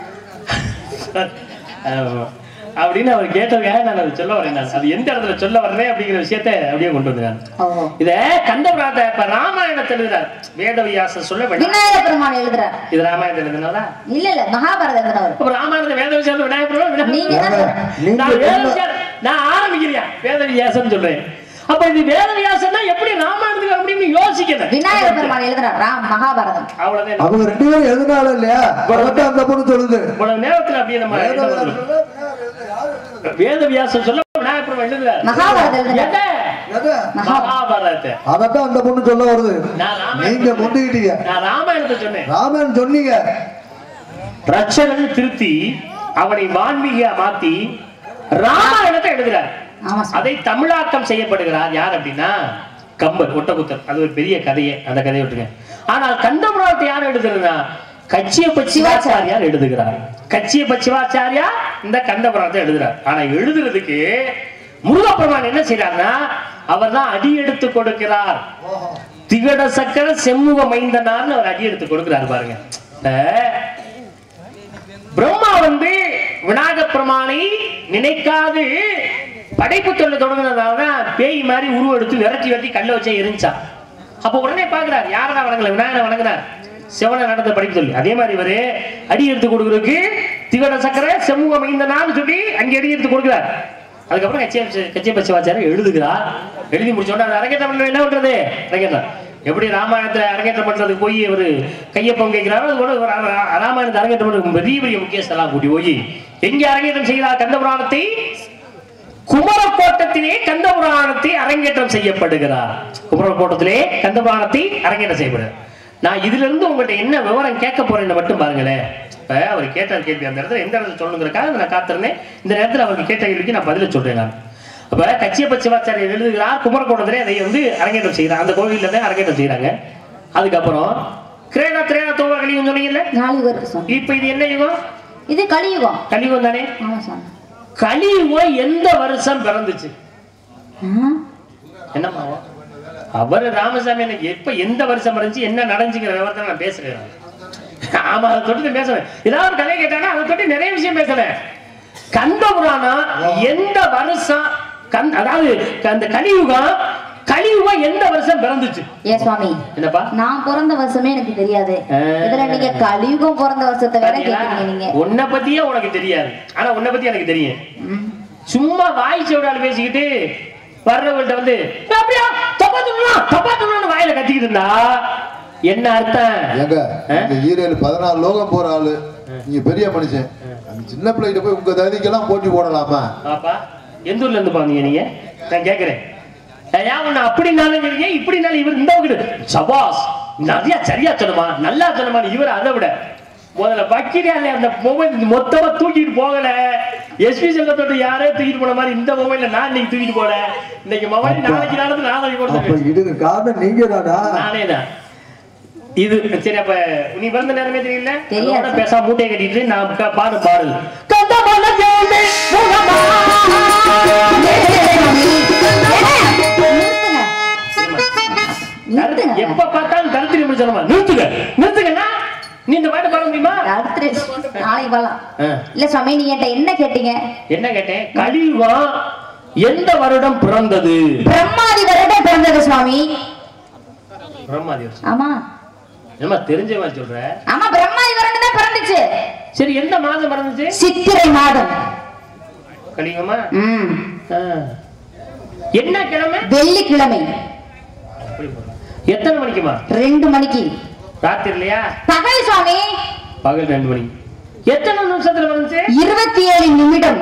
ஆமா. அப்படின்னு அவர் கேட்டதுக்காக நான் அதை சொல்ல வரேன் நான். அது எந்த இடத்துல சொல்ல வர்றேன் அப்படிங்கிற விஷயத்த அப்படியே கொண்டு வந்தேன் ஓஹோ இத கந்த புராணத்தை இப்ப ராமாயணத்தில் எழுதுறார் வேதவியாசர் சொல்ல வேண்டாம் விநாயக பெருமான் எழுதுறார் இது ராமாயணத்தில் எழுதுனாரா இல்ல இல்ல மகாபாரதம் எழுதுறவர் அப்ப ராமாயணத்தை வேதவியாசர் விநாயகர் பெருமாள், விநாயகர் நீங்க தான் நீங்க நான் சொன்ன- வேதவியாசர் நான் ஆரம்பிக்கிறியா வேதவியாசம் சொல்றேன் அப்ப இது வேதவியாசம்னா எப்படி ராமாயணத்துக்கு அப்படின்னு யோசிக்கிறேன் விநாயக பெருமான் எழுதுறார் ராம் மகாபாரதம் அவ்வளவுதான் அவங்க ரெண்டு பேரும் எழுதினாலும் இல்லையா அதான் அந்த பொண்ணு சொல்லுது இவ்வளவு நேரத்துல அப்படியே நம்ம என்ன பண்றது? வேதவியாசம் சொல்ல விநாயகர் பெருமாள் எழுதுறாரு மகாபாரதம் எழுதுறார் எதை? மகாபாரதத்தை அதத்தான் அந்த பொண்ணு சொல்ல வருது நான் ராமாயணம் நீங்க முந்திக்கிட்டீங்க நான் ராமாயணத்தை சொன்னேன் ராமன் சொன்னீங்க ரட்சகன் திருத்தி அவனை வான்மீக மாத்தி ராமாயணத்தை எழுதுறார் ஆமா சாமி. அதை தமிழாக்கம் செய்யப்படுகிறார் யார் அப்படின்னா கம்பர் ஒட்டகுத்தர் அது ஒரு பெரிய கதையே அந்த கதையை விட்டுங்க ஆனால் கந்தபுராணத்தை யார் எழுதுறதுன்னா கச்சியப்ப சிவாச்சாரியார் எழுதுகிறார் கச்சியப்ப சிவாச்சாரியார் இந்த கந்தபுராணத்தை எழுதுறார் ஆனா எழுதுறதுக்கு முருகப்பெருமான் என்ன செய்யறாருன்னா அவர் தான் அடி எடுத்து கொடுக்கிறார் திகட சக்கர செம்முக மைந்தனார்னு அவர் அடி எடுத்து கொடுக்கிறார் பாருங்க இந்த பிரம்மா வந்து விநாயக பெருமானை நினைக்காது படைப்பு தொல்லை தொடங்கினதால தான் பேய் மாதிரி உருவம் எடுத்து விரட்டி விரட்டி கல்ல வச்சே இருந்துச்சா அப்ப உடனே பாக்குறாரு யாரடா வணங்கல விநாயகனை வணங்குறார் சிவனை நடந்த படிப்பு சொல்லி அதே மாதிரி இவரு அடி எடுத்து கொடுக்கறதுக்கு திகட சக்கர செம்முக மைந்தனான்னு சொல்லி அங்கே அடி எடுத்து கொடுக்கிறார் அதுக்கப்புறம் கச்சிய கச்சிய பச்சவாச்சாரம் எழுதுகிறார் எழுதி முடிச்ச உடனே அது அரங்கேற்றம் பண்ண என்ன பண்றது அரங்கேற்றம் எப்படி ராமாயணத்தை அரங்கேற்றம் பண்றதுக்கு போய் இவரு கையப்பம் கேட்கிறாரோ அது கூட இவர் ரா- ராமாயணத்தை அரங்கேற்றம் பண்றதுக்கு பெரிய பெரிய முக்கியஸ்தலாம் கூட்டி போய் எங்கே அரங்கேற்றம் செய்கிறார் கந்த புராணத்தை குமரக்கோட்டத்திலே கந்த புராணத்தை அரங்கேற்றம் செய்யப்படுகிறார் குமரக்கோட்டத்திலே கந்த புராணத்தை அரங்கேற்றம் செய்யப்படுகிறார் நான் இதுல இருந்து உங்கள்ட்ட என்ன விவரம் கேட்க போறேன்னு மட்டும் பாருங்களேன் இப்ப அவர் கேட்ட கேள்வி அந்த இடத்துல எந்த இடத்துல சொல்லணுங்கிறக்காக நான் காத்திருந்தேன் இந்த நேரத்துல அவருக்கு கேட்ட கேள்விக்கு நான் பதில சொல்றேன் நான் அப்ப கச்சியப்ப சிவாச்சாரியர் எழுதுகிறார் குமரக்கோட்டத்திலே அதை வந்து அரங்கேற்றம் செய்கிறார் அந்த கோவில்ல தான் அரங்கேற்றம் செய்யறாங்க அதுக்கப்புறம் கிரேடா திரேடா தோவ கலியுகம் சொன்னீங்கல்ல நாலு பேருக்கு சுவாமி இப்ப இது என்ன யுகம் இது கலியுகம் கலியுகம் தானே ஆமா சுவாமி கலியுகம் எந்த வருஷம் பிறந்துச்சு ஆ? என்னம்மா அவர் ராமசாமி எனக்கு எப்ப எந்த வருஷம் இருந்துச்சு என்ன நடந்துங்கிற விவரத்தை நான் பேசுறேன் ஆமா அதை தொட்டு பேசுறேன் ஏதாவது ஒரு கதையை கேட்டானா அதை தொட்டு நிறைய விஷயம் பேசுறேன் கந்த புராணம் எந்த வருஷம் கண் அதாவது அந்த கலியுகம் கலியுகம் எந்த வருஷம் பிறந்துச்சு ஏ சுவாமி என்னப்பா நான் பிறந்த வருஷமே எனக்கு தெரியாது ஆ. இதுல நீங்க கலியுகம் பிறந்த வருஷத்தை வேற பாத்தீங்களா? கேக்குறீங்க நீங்க உன்னை பத்தியே உனக்கு தெரியாது ஆனா உன்னை பத்தி எனக்கு தெரியும் ம். சும்மா வாய் சோடால் பேசிக்கிட்டு வர்றவங்கள்ட்ட வந்து "ஏய், அப்படியா தப்பா சொல்லலாம் தப்பா சொல்லலாம்னு வாயில கத்திக்கிட்டு இருந்தா என்ன அர்த்தம் ஏங்க ஆ? இந்த ஈரேழு பதினாறு லோகம் போற ஆளு நீங்க பெரிய மனுஷன் அந்த சின்ன பிள்ளைகிட்ட போய் உங்க தகுதிக்கெல்லாம் போட்டி போடலாமா பாப்பா எந்த ஊர்ல இருந்து பாந்தீங்க நீங்க நான் கேக்குறேன் ஏன் உன்னை அப்படினாலும் சரிங்க இப்படினாலும் இவர் இந்த பக்கத்து, சபாஸ் நிறைய சரியா சொல்லுமா நல்லா சொல்லுமா இவர் அதை விட முதல்ல பக்கிரியால அந்த மொபைல் மொத்தமா தூக்கிட்டு போகல எஸ்பி செல்வத்தோட யாரே தூக்கிட்டு போன மாதிரி இந்த மொபைல்ல நான் இன்னைக்கு தூக்கிட்டு போனேன் இன்னைக்கு மொபைல் நாளைக்கு நடந்து நாளைக்கு அப்ப கொடுத்தேன் இதுக்கு காரணம் நீங்க தானா நானே தான் இது சரி அப்ப நீ பிறந்த நேரமே தெரியல தெரியாது. அதோட பேசாம மூட்டையை கட்டிட்டு நான் க- பாடு பாடல் கந்த மலஜேமே முகமா. நிறுத்துங்க நிறுத்துங்க எப்ப பார்த்தாலும் தரித்திரி முடிச்சணுமா நிறுத்துங்க நிறுத்துங்கண்ணா நீ இந்த பாட்டு பாட முடியுமா அடுத்து நாளைக்கு வரலாம் ஆ. இல்ல சுவாமி நீங்க என்கிட்ட என்ன கேட்டீங்க என்ன கேட்டேன் கலியுகம் எந்த வருடம் பிறந்தது பிரம்மாதி வருடம் பிறந்தது சுவாமி பிரம்மாதி வருஷம். ஆமா என்னம்மா தெரிஞ்ச மாதிரி சொல்ற ஆமா பிரம்மாதி வருடம் தான் பிறந்துச்சு சரி எந்த மாதம் பிறந்துச்சு சித்திரை மாதம் கலியுகமா ம் ஆ. என்ன கிழமை வெள்ளிக்கிழமை அப்படி போடுறேன். எத்தனை மணிக்குமா ரெண்டு மணிக்கு ராத்திரி இல்லையா பகல் சுவாமி பகல் ரெண்டு மணி எத்தனை நிமிஷத்துல வந்துச்சு இருபத்தி ஏழு நிமிடம்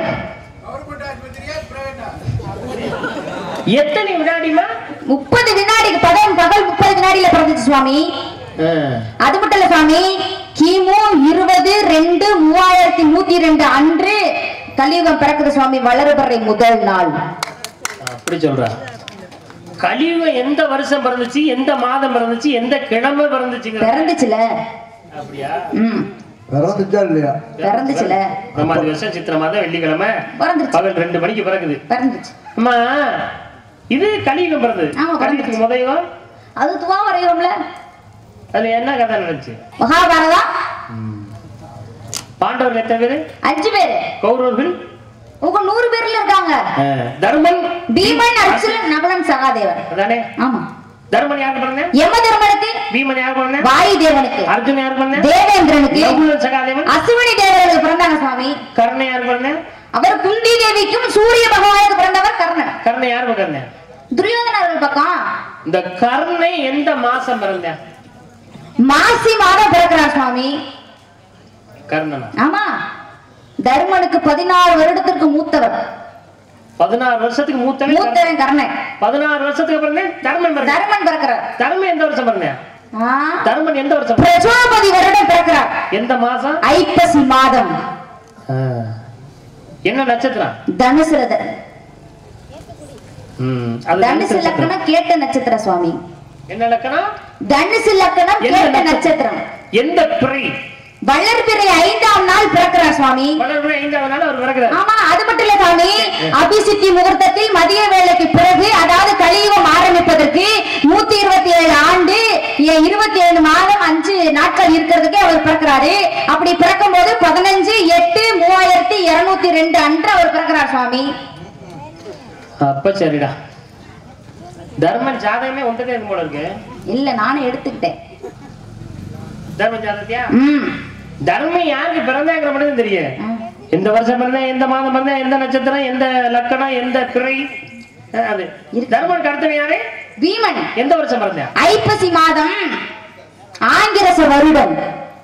எத்தனை வினாடிமா முப்பது வினாடிக்கு பகல் பகல் முப்பது வினாடியில பிறந்துச்சு சுவாமி ஆ. அது மட்டும் இல்ல சுவாமி கிமு இருபது ரெண்டு மூவாயிரத்தி நூத்தி ரெண்டு அன்று கலியுகம் பிறக்குது சுவாமி வளர்பறை முதல் நாள் அப்படி சொல்ற கலியுகம் எந்த வருஷம் பிறந்துச்சு எந்த மாதம் பிறந்துச்சு எந்த கிழமை பிறந்துச்சுங்க பிறந்துச்சுல அப்படியா ம் பிறந்துச்சா இல்லையா பிறந்துச்சுல நம்ம அது வருஷம் சித்திரை மாதம் வெள்ளிக்கிழமை பிறந்துச்சு பகல் ரெண்டு மணிக்கு பிறகுது பிறந்துச்சு அம்மா இது கலியுகம் பிறந்தது ஆமா, பிறந்துச்சு. கலியுகத்துக்கு முதயுகம் அது துவா வரையோம்ல அதுல என்ன கதை நடந்துச்சு மகாபாரதம் பாண்டவர்கள் எத்தனை பேரு அஞ்சு பேரு கௌரவர்கள் உங்க நூறு பேர்ல இருக்காங்க தர்மன் பீமன் அர்ஜுனன் நகுலன் சகாதேவன் அதானே ஆமா தர்மன் யாருக்கு பிறந்தேன் யம தர்மனுக்கு பீமன் யாருக்கு பிறந்தேன் வாயு தேவனுக்கு அர்ஜுன் யாருக்கு பிறந்தேன் தேவேந்திரனுக்கு நகுலன் சகாதேவன் அசுவினி தேவர்களுக்கு பிறந்தாங்க சுவாமி கர்ணன் யாருக்கு பிறந்தேன் அவர் குந்தி தேவிக்கும் சூரிய பகவானுக்கு பிறந்தவர் கர்ணன் கர்ணன் யாருக்கு பிறந்தேன் துரியோதனர்கள் பக்கம் இந்த கர்ணை எந்த மாசம் பிறந்தேன் மாசி மாதம் பிறக்கிறார் சுவாமி கர்ணனா ஆமா தர்மனுக்கு பதினாறு வருடத்திற்கு மூத்தவர் பதினாறு வருஷத்துக்கு மூத்தவன் மூத்தவன் கர்ணன் பதினாறு வருஷத்துக்கு பிறந்தேன் தர்மன் பிறந்தேன் தர்மன் பிறக்கிறார் தர்மன் எந்த வருஷம் பிறந்தேன் ஆ, தர்மன் எந்த வருஷம் பிறந்தேன்? பிரஜாபதி வருடம் பிறக்கிறார் எந்த மாசம் ஐப்பசி மாதம் என்ன நட்சத்திரம் தனுசு ரத- ம், அது தனுசு நட்சத்திரம். லக்கணம் கேட்ட நட்சத்திரம் சுவாமி என்ன லக்கணம் தனுசு லக்கணம் என்ன கேட்ட நட்சத்திரம்? நட்சத்திரம் எந்த பிறை வளர்பிறை ஐந்தாம் நாள் பிறக்கிறார் சுவாமி வளர்பிறை ஐந்தாவது நாள் அவர் பிறக்கிறார் ஆமா அது மட்டும் இல்ல சாமி அபிசித்தி முகூர்த்தத்தில் மதிய வேளைக்கு பிறகு அதாவது கலியுகம் ஆரம்பிப்பதற்கு நூத்தி இருபத்தி ஏழு ஆண்டு எ- இருபத்தி ஏழு மாதம் அஞ்சு நாட்கள் இருக்கிறதுக்கு அவர் பிறக்கிறாரு அப்படி பிறக்கும் போது பதினஞ்சு எட்டு மூவாயிரத்தி இருநூத்தி ரெண்டு அன்று அவர் பிறக்கிறார் சுவாமி அப்ப சரிடா தர்மன் ஜாதகமே ஒன்றதே இருக்கும் போல இருக்கு இல்ல நானே எடுத்துக்கிட்டேன் தர்மன் ஜாதகத்தியா ம் தர்மம் யாருக்கு பிறந்தாங்கிற மட்டும் தான் தெரியும் ம். எந்த வருஷம் பிறந்தேன் எந்த மாதம் பிறந்தேன் எந்த நட்சத்திரம் எந்த லக்கணம் எந்த பிறை அஹ், அது தர்மன் அடுத்தவன் யாரு பீமன் எந்த வருஷம் பிறந்தேன் ஐப்பசி மாதம் ஆங்கிரச வருடம்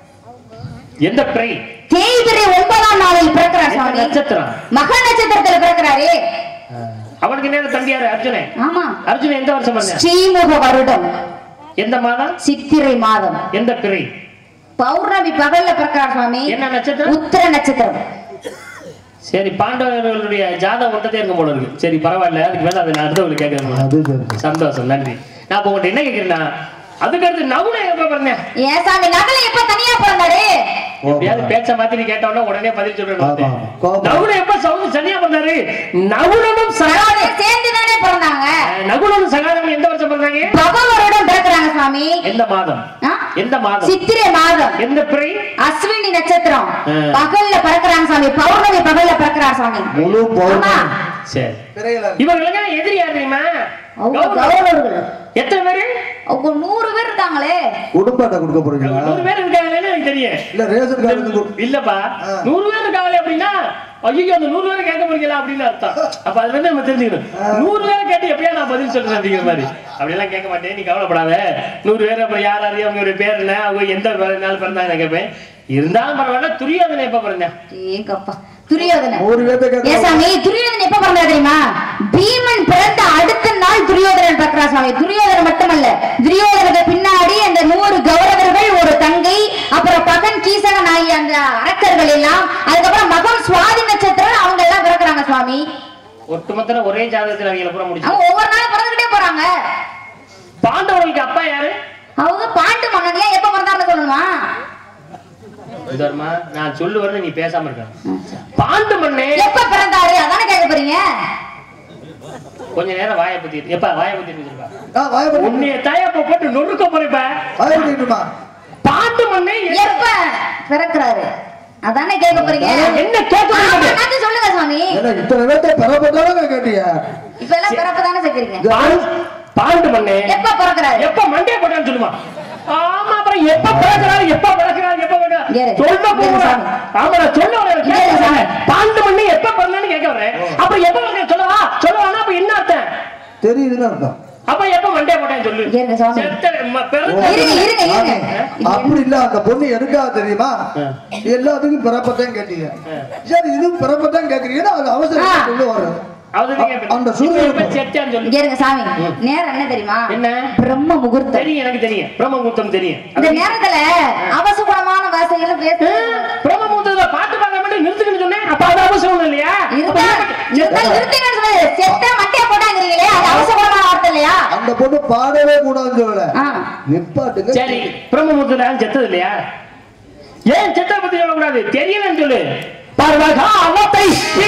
எந்த பிறை தேய்பிரை ஒன்பதாம் நாளில் பிறக்கிறார் எந்த சுவாமி நட்சத்திரம் மக நட்சத்திரத்துல பிறக்கிறாரே அவனுக்கு நேரம் தம்பி யாரு அர்ஜுனன் ஆமா அர்ஜுனன் எந்த வருஷம் பிறந்தேன் ஸ்ரீமுக வருடம் எந்த மாதம் சித்திரை மாதம் எந்த பிறை பௌர்ணமி பகல்ல பிறக்கிறார் சுவாமி என்ன நட்சத்திரம் உத்திர நட்சத்திரம் சரி பாண்டவர்களுடைய ஜாதகம் ஒன்றதே இருக்கும் போல இருக்கு சரி பரவாயில்ல அதுக்கு மேல அதை நான் அடுத்தவங்களுக்கு கேட்கறேன் அது சரி சந்தோஷம் நன்றி நான் இப்ப உங்கள்ட்ட என்ன கேட்கிறேன்னா அதுக்கு அடுத்து நகுன எப்ப பிறந்தேன் ஏன் சாமி நகல எப்ப தனியா பிறந்தாரு எப்படியாவது பேச்ச மாத்தி நீ கேட்டவொடனே உடனே பதில் ஆமா, சொல்லணும் கோபம். நகுன எப்ப சவுந்து சனியா பிறந்தாரு நகுலனும் சகாதம் சேர்ந்து தானே பிறந்தாங்க நகுலனும் சகாதம் எந்த வருஷம் பிறந்தாங்க பக வருடம் பிறக்கிறாங்க சுவாமி எந்த மாதம் ஆ? எந்த மாதம் சித்திரை மாதம் எந்த பிறை அஸ்வினி நட்சத்திரம் ஆ. பகல்ல பிறக்கிறாங்க சாமி பௌர்ணமி பகல்ல பிறக்கிறார் சாமி முழு ஆமா பௌர்ணமி சரி பிறையில இவர்களுக்கு எதிரி யார் தெரியுமா அவங்க கௌரவர்கள். கௌரவர்கள் எத்தனை பேரு அவங்க நூறு பேர் இருக்காங்களே குடும்ப அட்டை கொடுக்க போறீங்களா நூறு பேர் இருக்காங்களேன்னு எனக்கு தெரியும் இல்ல ரேஷன் கார்டு கொடு- இல்லப்பா ஆ. நூறு பேர் இருக்காங்களே அப்படின்னா ஐயோ அந்த நூறு பேரை கேட்க போறீங்களா அப்படின்னு அர்த்தம் அப்ப அதுல இருந்து நம்ம தெரிஞ்சுக்கணும் நூறு பேரை கேட்டு எப்படியா நான் பதில் சொல்றேன் அப்படிங்கிற மாதிரி அப்படியெல்லாம் கேட்க மாட்டேன் நீ கவலைப்படாத நூறு பேர் அப்புறம் யார் அறியும் அவங்களுடைய பேர் என்ன அவங்க எந்த நாள் பிறந்தாங்க நான் கேட்பேன் இருந்தாலும் பரவாயில்ல துரியோதனை எப்ப பிறந்தேன் ஏங்கப்பா துரியோதனன் நூறு பேர்த்த ஏன் கேட்க சாமி துரியோதனன் எப்ப பிறந்தா தெரியுமா பீமன் பிறந்த அடுத்த நாள் துரியோதனன் பிறக்கிறா சாமி துரியோதனன் மட்டுமல்ல துரியோதனுக்கு பின்னாடி அந்த நூறு கௌரவர்கள் ஒரு தங்கை அப்புறம் பகன் கீசகன் ஆகிய அந்த அரக்கர்கள் எல்லாம் அதுக்கப்புறம் மகன் சுவாதி நட்சத்திரம் அவங்க எல்லாம் பிறக்கிறாங்க சுவாமி ஒட்டுமொத்தம் ஒரே ஜாதகத்தில் அவங்க பூரா முடிச்சு அவங்க ஒவ்வொரு நாளும் பிறந்துகிட்டே போறாங்க பாண்டவர்களுக்கு அப்பா யாரு அவங்க பாண்டு மன்னன் ஏன் எப்ப பிறந்தாருன்னு சொல்லணுமா தர்மா நான் சொல்லுவது நீ பேசாம இருக்க பாண்டு மண்ணே எப்ப பிறந்தாரு அதானே கேட்க போறீங்க கொஞ்ச நேரம் வாயை பத்தி எப்ப வாயை பத்தி வச்சிருப்பா ஆ, வாயை மூடி. உன்னைய தாயப்ப போட்டு நொறுக்க போறப்ப வாயை மூடிட்டுமா? பாண்டு மண்ணே எப்ப பிறக்கிறாரு அதானே கேட்க போறீங்க என்ன கேட்க ஆமா, போறீங்க? நாத்து சொல்லுங்க சுவாமி ஏன்னா இத்தனை பேர்த்த பெறப்பட்டாலும் கேட்டீங்க இப்ப எல்லாம் பிறப்பு தானே சேர்க்கிறீங்க பாண்டு- பாண்டு மண்ணே எப்ப பிறக்கிறாரு எப்ப மண்டே போட்டான்னு சொல்லுமா ஆமா அப்புறம் எப்ப பிறக்கிறாரு எப்ப பிறக்கிறாரு எப்ப பிறக்கிறாரு இங்க இரு. சொல்ல இங்க இரு போறேன் சாமி. ஆமா நான் சொல்ல வரேன் இங்க இரு சாமி. பாண்டு மண்ணே எப்ப பிறந்தான்னு கேட்க வரேன் அப்புறம் எப்ப பிறக்க சொல்லவா சொல்லவானா அப்ப என்ன அர்த்தம் தெரியுதுன்னு அர்த்தம் அப்ப எப்ப மண்டே போட்டேன்னு சொல்லு இங்க இருங்க சாமி. செத்த ம- பிறந்த- இருங்க இருங்க இருங்க இது அப்படி இல்ல அந்த பொண்ணு எனக்காக தெரியுமா எல்லாத்துக்கும் பிறப்பத்தான் கேட்டீங்க சரி இது பிறப்பத்தான் கேக்குறீங்கன்னா அது அவசரம் ஆ. சொல்லி வர்றது அவர்தான் கேட்பேன். அந்த இப்ப சூரியன் எப்ப செத்தான்னு சொல்லு இங்க இருங்க சாமி நேரம் என்ன தெரியுமா என்ன? பிரம்ம முகூர்த்தம் தெரியும் எனக்கு தெரியும் பிரம்மமுகூர்த்தம் தெரியும் இந்த நேரத்துல அவசகுணமான வாசைகளும் பேச பிரம்மமுகூர்த்தத்துல பாட்டு பார்க்க மட்டும் நிறுத்துக்கன்னு சொன்னேன் அப்ப அது அவசரம் ஒண்ணு இல்லையா இருந்தா இருந்தாலும் நிறுத்துங்கன்னு சொன்னது. செத்தா மட்டையை போட்டாங்கிறீங்களே, அது அவசரமான வார்த்தை இல்லையா? அந்த பொண்ணு பாடவே கூடாதுன்னு சொல்லல ஆ. நிப்பாட்டுங்க சரி பிரம்மபுத்திரன் செத்தது இல்லையா ஏன் செத்த பத்தி சொல்லக்கூடாது தெரியலன்னு சொல்லு பர்வகாலத்தை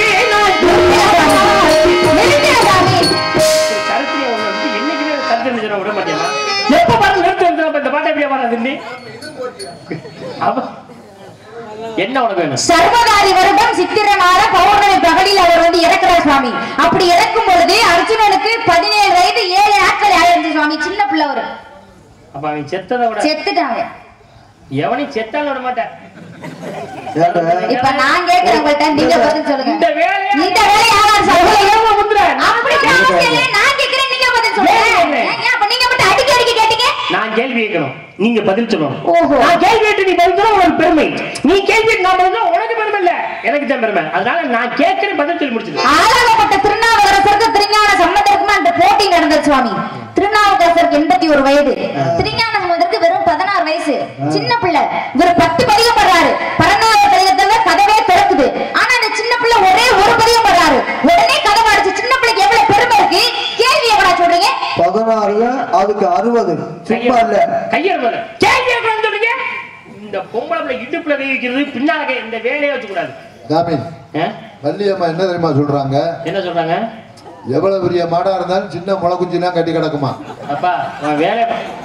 நிறுத்துங்க சாமி. கருத்திலே ஒண்ணு வந்து என்னைக்குமே கருத்து சொல்ல விட மாட்டேன் எப்ப பாரு நிறுத்து நிறுத்து அப்ப இந்த பாட்டை எப்படியா பாடுறது நீ அவ என்ன உனக்கு வேணும் சர்வகாரி வருடம் சித்திரை மாத பௌர்ணமி பகலில் அவர் வந்து இறக்குறார் சுவாமி அப்படி இறக்கும் பொழுது அர்ஜுனனுக்கு பதினேழு வயது ஏழு நாட்கள் ஆயிருந்து சுவாமி சின்ன பிள்ளை அவரு அப்ப அவன் செத்ததை விட செத்துட்டாங்க எவனையும் செத்தாலும் விட மாட்டேன் ஏன்டா? இப்ப நான் கேட்கிறேன் உங்கள்ட்ட நீங்க பதில் சொல்லுங்க இந்த வேலையை இந்த வேலை யாராவது சொல்லுங்க எவ்வளவு முந்துற? அப்படி அவசியம் இல்லை. நான் கேட்கிறேன் நீங்க பதில் சொல்லுங்க ஏன்? ஏன் ஏன் அப்ப நீங்க மட்டும் அடிக்க அடிக்க கேட்டீங்க நான் கேள்வி கேட்கணும் நீங்க பதில் சொல்லணும் ஓஹோ. நான் கேள்வி கேட்டு நீ பதில் சொல்ல உனக்கு பெருமை நீ கேள்வி கேட்டு நான் பதில் சொல்ல உனக்கு பெருமை இல்ல எனக்கு தான் பெருமை அதனால நான் கேட்கிறேன் பதில் சொல்லி முடிச்சது ஆளாகப்பட்ட திருநாவுக்கரசருக்கு திருஞான சம்பந்தருக்குமா அந்த போட்டி நடந்தது சுவாமி திருநாவுக்கரசருக்கு எண்பத்தி ஒரு வயது திருஞான சம்பந்தருக்கு வெறும் பதினாறு வயசு சின்ன பிள்ளை இவர் பத்து பதிகம் படுறாரு பதினாறு பதிகத்துல கதவே திறக்குது ஆனா அந்த சின்ன பிள்ளை ஒரே ஒரு பதிகம் படுறாரு உடனே கதவை அடிச்சு சின்ன பிள்ளைக்கு எவ்வளவு பெருமை இருக்கு கேள்வி எவ்வளவு சொல்றீங்க பதினாறுல அதுக்கு அறுபது சும்மா இல்ல கையெழு போல கேள்வி கேட்கணும்னு சொல்றீங்க இந்த பொம்பளை பிள்ளை இடுப்புல கை வைக்கிறது பின்னால கை இந்த வேலையை வச்சு கூடாது ஜாமீன் வள்ளியம்மா என்ன தெரியுமா சொல்றாங்க என்ன சொல்றாங்க எவ்வளவு பெரிய மாடா இருந்தாலும் சின்ன முளை குஞ்சிலாம் கட்டி கிடக்குமா அப்பா உன் வேலை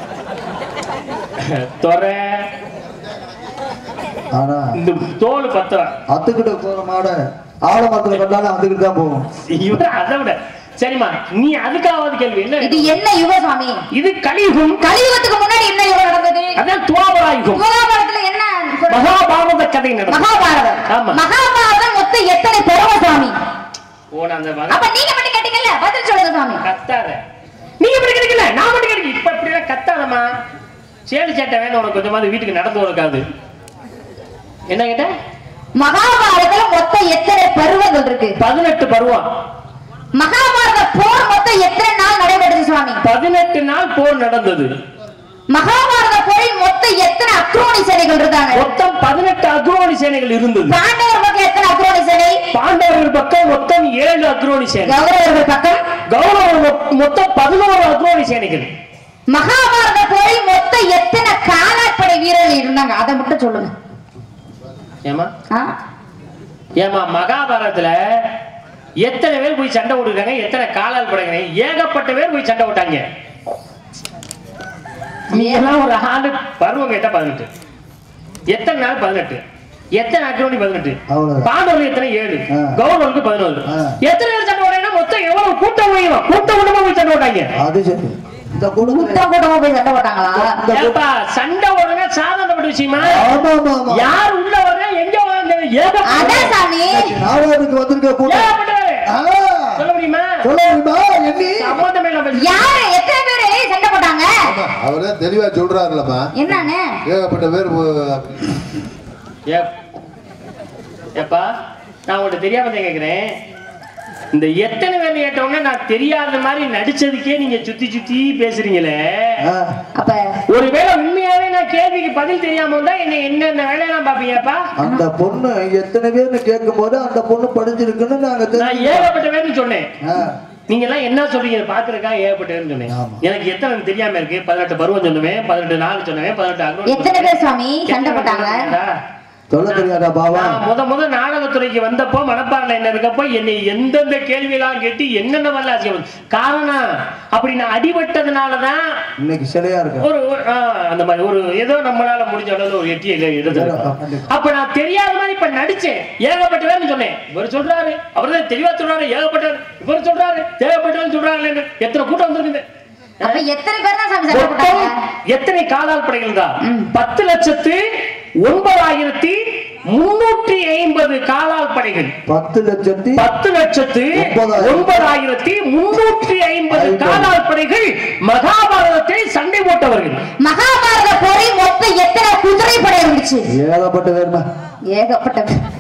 தொரை ஆனா இந்த தோல் பத்தம் அத்துக்கிட்ட போற மாட ஆலமரத்துல கண்டாலும் அதுக்கிட்டு தான் போகும் இவன் அதை விட சரிம்மா நீ அதுக்காவது கேள்வி என்ன இது என்ன யுகம் சுவாமி இது கலியுகம் கலியுகத்துக்கு முன்னாடி என்ன யுகம் நடந்தது அதான் துவாபராயுகம் மகாபாரதத்துல என்ன சொல்றது? மகாபாரத கதை நடந்தது மகாபாரதம் ஆமா. மகாபாரதம் மொத்தம் எத்தனை பருவம் சுவாமி போன அந்த மகா அப்ப நீங்க மட்டும் கேட்டீங்கல்ல பதில் சொல்லுங்க சுவாமி கத்தாத நீங்க இப்படி கிடைக்கல நான் மட்டும் கிடைக்கல இப்ப இப்படி எல்லாம் கத்தாதம்மா சேலி சட்டை வேணும் உனக்கு கொஞ்சமாவது வீட்டுக்கு நடந்து உனக்காது என்ன கேட்ட மகாபாரதத்துல மொத்தம் எத்தனை பருவங்கள் இருக்கு பதினெட்டு பருவம் மகாபாரத போர் மொத்தம் எத்தனை நாள் நடைபெற்றது சுவாமி பதினெட்டு நாள் போர் நடந்தது மகாபாரத போரில் மொத்தம் எத்தனை அக்ரோணி சேனைகள் இருக்காங்க மொத்தம் பதினெட்டு அக்ரோணி சேனைகள் இருந்தது பாண்டவர் பக்கம் எத்தனை அக்ரோணி சேனை பாண்டவர்கள் பக்கம் மொத்தம் ஏழு அக்ரோணி சேனை கௌரவர்கள் பக்கம் கௌரவர் மொ- மொத்தம் பதினோரு அக்ரோணி சேனைகள் மகாபாரத போரில் மொத்தம் எத்தனை காலாட்படை வீரர்கள் இருந்தாங்க அதை மட்டும் சொல்லுங்க ஏமா ஆ? ஏமா மகாபாரதத்துல எத்தனை பேர் போய் சண்டை போட்டுருக்காங்க எத்தனை காலால் படைங்க ஏகப்பட்ட பேர் போய் சண்டை போட்டாங்க நீ எல்லாம் ஒரு ஆண்டு பருவம் கேட்டா பதினெட்டு எத்தனை நாள் பதினெட்டு எத்தனை அக்ரோனி பதினெட்டு அவ்வளவுதான். பாண்டவர்கள் எத்தனை ஏழு ஆ. கௌரவருக்கு பதினோரு ஆ. எத்தனை பேர் சண்டை போட்டாங்கன்னா மொத்தம் எவ்வளவு கூட்டம் போயிடும் கூட்டம் கூட்டமா போய் சண்டை போட்டாங்க அது சரி இந்த குடும்பம் கூட்டம் கூட்டமா போய் சண்டை போட்டாங்களா ஏப்பா சண்டை போடுறதுனா சாதாரணப்பட்ட விஷயமா ஆமா ஆமா ஆமா யார் உள்ள வர்றா எங்க வர்றா ஏகப்பட்ட அதான் சாமி நாடகத்துக்கு வந்திருக்க கூட்டம் ஏகப்பட்ட பேரு. ஆ, சொல்ல முடியுமா சொல்ல முடியுமா எண்ணி சம்பந்தமே இல்லாம பேசு. யாரு எத்தனை பேரு சண்டை போட்டாங்க அவர் தான் தெளிவா சொல்றாருலம்மா என்னன்னு ஏகப்பட்ட பேர் போ- ஏப்- ஏப்பா நான் உங்கள்ட்ட தெரியாம தான் கேக்குறேன் இந்த எத்தனை பேர் கேட்டவுடனே நான் தெரியாத மாதிரி நடிச்சதுக்கே நீங்க சுத்தி சுத்தி பேசுறீங்களே ஆ, அப்ப ஒருவேளை உண்மையாவே நான் கேள்விக்கு பதில் தெரியாம இருந்தா என்ன என்னென்ன வேலையெல்லாம் பாப்பீங்கப்பா அந்த பொண்ணு எத்தனை பேர்னு கேட்கும் போது அந்த பொண்ணு படிச்சிருக்குன்னு நாங்க நான் தெரிஞ்சுக்கிட்டோம். ஏகப்பட்ட பேர்னு சொன்னேன் ஆ, நீங்க எல்லாம் என்ன சொல்றீங்க பாக்குறக்கா ஏகப்பட்டேன்னு சொன்னேன் ஆமா. எனக்கு எத்தனை தெரியாம இருக்கு பதினெட்டு பருவம் சொன்னேன் பதினெட்டு நாள் சொன்னேன் பதினெட்டு அக்ரோனி எத்தனை பேர் சுவாமி சண்டை எத்தனை போட்டாங்க தெரியாதா? சொல்ல தெரியாதா பாவா நான் முத முத நாடகத்துறைக்கு வந்தப்போ மனப்பாறையில என்ன இருக்கப்போ என்னை எந்தெந்த கேள்வியெல்லாம் கேட்டு என்னென்ன வரல அசிங்கம் காரணம் அப்படி நான் அடிபட்டதுனாலதான் இன்னைக்கு சிலையா இருக்க ஒரு ஒரு- ஆ, அந்த மாதிரி ஒரு ஏதோ நம்மளால முடிஞ்ச அளவுல ஒரு எட்டியை எடுத்து அப்ப நான் தெரியாத மாதிரி இப்ப நடிச்சேன் ஏகப்பட்ட பேர்னு சொன்னேன் இவர் சொல்றாரு அவர் தான் தெளிவா சொல்றாரு ஏகப்பட்டவர் இவர் சொல்றாரு தேவைப்பட்டவர் சொல்றாரு எத்தனை கூட்டம் வந்திருக்குது அப்ப எத்தனை பேர் தான் சாமி சண்டை மொத்தம் போட்டாங்க எத்தனை காலால் படைகள் தான் பத்து லட்சத்து ஒன்பதாயிரத்தி முன்னூற்றி ஐம்பது காலால் படைகள் பத்து லட்சத்தி பத்து லட்சத்து ஒன்பதாயிரம். ஒன்பதாயிரத்தி முன்னூற்றி ஐம்பது ஐம்பது. காலால் படைகள் மகாபாரதத்தில் சண்டை போட்டவர்கள் மகாபாரத போரில் மொத்தம் எத்தனை குதிரை படை இருந்துச்சு ஏகப்பட்ட பேர்மா ஏகப்பட்ட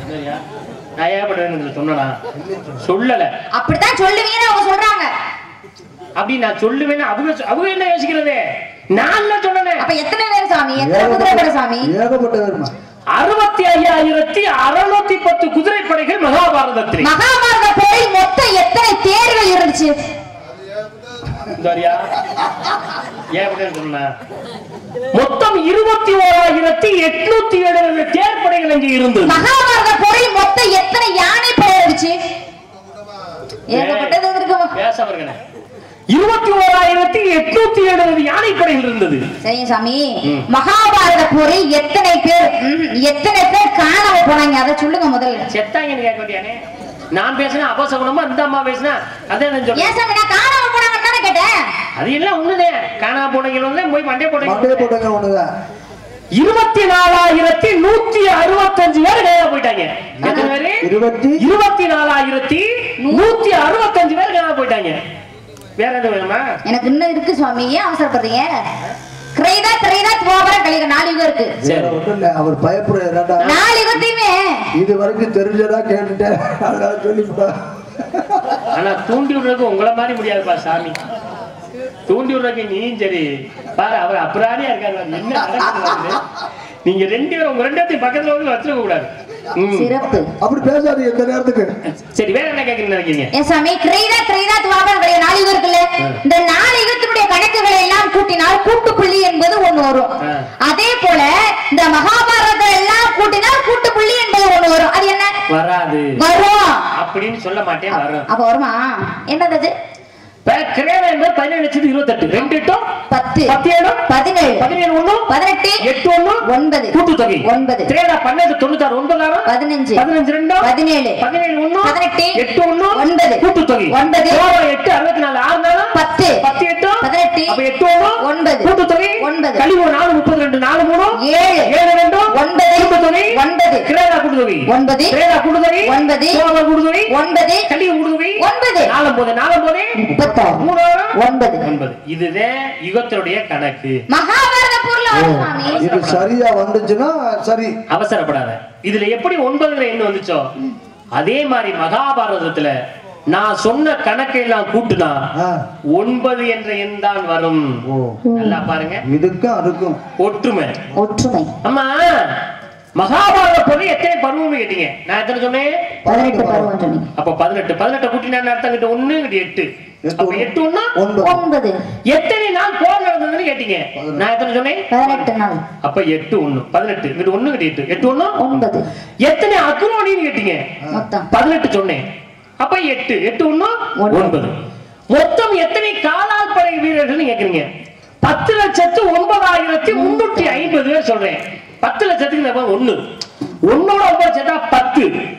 நான் ஏகப்பட்டவன் சொன்னனா சொல்லல அப்படித்தான் சொல்லுவீங்கன்னு அவங்க சொல்றாங்க அப்படி நான் சொல்லுவேன்னு அவங்க சொ- அவங்க என்ன யோசிக்கிறது நான் என்ன சொன்னேன் அப்ப எத்தனை பேர் சாமி எத்தனை குதிரை படை சாமி ஏகப்பட்ட பேர்மா அறுபத்தி ஐயாயிரத்தி அறுநூத்தி பத்து குதிரைப்படைகள் மகாபாரதத்தில் மகாபாரத போரில் மொத்தம் எத்தனை தேர்கள் இருந்துச்சு இந்தாரியா? ஏன் இப்படி சொன்ன மொத்தம் இருபத்தி ஓராயிரத்தி எட்நூத்தி எழுபது தேர்ப்படைகள் அங்கே இருந்தது மகாபாரத போரில் மொத்தம் எத்தனை யானை படை இருந்துச்சு ஏகப்பட்டது இருக்கு பேச வருகிறேன் இருபத்தி ஓராயிரத்தி எட்நூத்தி எழுபது யானைப்படைகள் இருந்தது சரிங்க சாமி மகாபாரத போரில் எத்தனை பேர் ம், எத்தனை பேர் காணாம போனாங்க அதை சொல்லுங்க முதல்ல செத்தாங்கன்னு கேட்க வேண்டியானே நான் பேசினா அபசகுணமா இந்த அம்மா பேசினா அதே நான் சொல்றேன் ஏன் சாமி நான் காணாம போனாங்கன்னு தானே கேட்டேன் அது எல்லாம் ஒண்ணுதான் காணா போனவங்க வந்து போய் மண்டே மண்டையை போட்டீங்க போட்டங்க ஒண்ணுதான் இருபத்தி நாலாயிரத்தி நூத்தி அறுபத்தஞ்சு பேர் கையா போயிட்டாங்க எத்தனை பேரு இருபத்தி இருபத்தி நாலாயிரத்தி நூத்தி அறுபத்தஞ்சு பேர் காணாம போயிட்டாங்க வேற எதுவும் வேணுமா எனக்கு இன்னும் இருக்கு சுவாமி ஏன் அவசரப்படுறீங்க கிரைதா திரைதா துவாபர கலிக நாலு யுகம் இருக்கு வேற ஒண்ணும் இல்ல அவர் பயப்படுறாடா நாலு யுகத்தையுமே இது வரைக்கும் தெரிஞ்சதா கேட்டுட்டேன் அதனால சொல்லிவிட்டா ஆனா தூண்டி விடுறதுக்கு உங்களை மாதிரி முடியாதுப்பா சாமி தூண்டி விடுறதுக்கு நீயும் சரி பாரு அவர் அப்புறாரியா இருக்காரு பாரு. என்ன நடக்குது பாருங்க. நீங்க ரெண்டு பேரும் உங்க ரெண்டாத்தையும் பக்கத்துல வந்து வச்சிருக்க கூடாது ம். சிறப்பு அப்படி பேசாதீங்க இந்த நேரத்துக்கு சரி வேற என்ன கேக்குறீங்க நினைக்கிறீங்க ஏன் சாமி கிரைதா திரைதா துவாபர கலிக நாலு யுகம் இருக்குல்ல இந்த நாலு யுகத்தினுடைய கணக்குகளை எல்லாம் கூட்டினால் கூட்டுப்புள்ளி என்பது ஒண்ணு வரும் ஆ. அதே போல இந்த மகாபாரதத்தை எல்லாம் கூட்டினால் கூட்டுப்புள்ளி என்பது ஒண்ணு வரும் அது என்ன வராது வரும் அப்படின்னு சொல்ல மாட்டேன் வரும் அப்ப வருமா என்னது அது? இப்ப கிரேவா என்பது பதினேழு லட்சத்து இருபத்தெட்டு ரெண்டு எட்டும் பத்து பத்து ஏழும் பதினேழு பதினேழு ஒண்ணும் பதினெட்டு எட்டு ஒண்ணும் ஒன்பது கூட்டுத்தொகை ஒன்பது திரேடா பன்னெண்டு தொண்ணூத்தாறு ஒன்பதாயிரம் பதினஞ்சு பதினஞ்சு ரெண்டும் பதினேழு பதினேழு ஒண்ணும் பதினெட்டு எட்டு ஒண்ணும் ஒன்பது கூட்டுத்தொகை ஒன்பது எவ்வளவு? எட்டு அறுபத்தி நாலு ஆறு நாளும் பத்து பத்து எட்டு பதினெட்டு அப்ப எட்டு ஒண்ணும் ஒன்பது கூட்டுத்தொகை ஒன்பது கழிவு நாலு முப்பது ரெண்டு நாலு மூணு ஏழு ஏழு ரெண்டும் ஒன்பது கூட்டுத்தொகை ஒன்பது கிரேடா கூட்டுத்தொகை ஒன்பது கிரேடா கூட்டுத்தொகை ஒன்பது சோழ கூட்டுத்தொகை ஒன்பது கழிவு கூட்டுத்தொகை ஒன்பது நாலு நாலு முப்பத்தாறு மூணாயிரம் ஒன்பது ஒன்பது இதுதான் யுகத்தினுடைய கணக்கு மகாபாரத பொருள் வரும் சாமி இது சரியா வந்துச்சுன்னா சரி அவசரப்படாத இதுல எப்படி ஒன்பதுல எண்ணு வந்துச்சோ அதே மாதிரி மகாபாரதத்துல நான் சொன்ன கணக்கை எல்லாம் கூட்டுனா ஆ. ஒன்பது என்ற எண் தான் வரும் ஓ நல்லா பாருங்க இதுக்கும் அதுக்கும் ஒற்றுமை ஒற்றுமை அம்மா மகாபாரத பொருள் எத்தனை பருவம்னு கேட்டீங்க நான் எத்தனை சொன்னேன் பதினெட்டு பருவம் சொன்னீங்க அப்ப பதினெட்டு பதினெட்டு கூட்டினா அர்த்தம் கிட்ட ஒண்ணு கிட்ட எட்டு எட்டு அப்ப ஒண்ணு. எட்டு ஒண்ணா ஒன்பது ஒன்பது எத்தனை நாள் போர் நடந்ததுன்னு கேட்டீங்க நான் எத்தனை சொன்னேன் பதினெட்டு நாள் அப்ப எட்டு ஒண்ணு பதினெட்டு இங்கிட்டு ஒண்ணு கிட்ட எட்டு எட்டு ஒண்ணு ஒன்பது எத்தனை அக்ரோனின்னு கேட்டீங்க மொத்தம் பதினெட்டு சொன்னேன் அப்ப எட்டு எட்டு ஒண்ணு ஒன்பது. ஒன்பது மொத்தம் எத்தனை காலால் படை வீரர்கள் கேக்குறீங்க பத்து லட்சத்து ஒன்பதாயிரத்தி முன்னூத்தி ஐம்பது பேர் சொல்றேன் பத்து லட்சத்துக்கு நம்ம ஒண்ணு ஒன்னோட ஒன்பது சேர்த்தா பத்து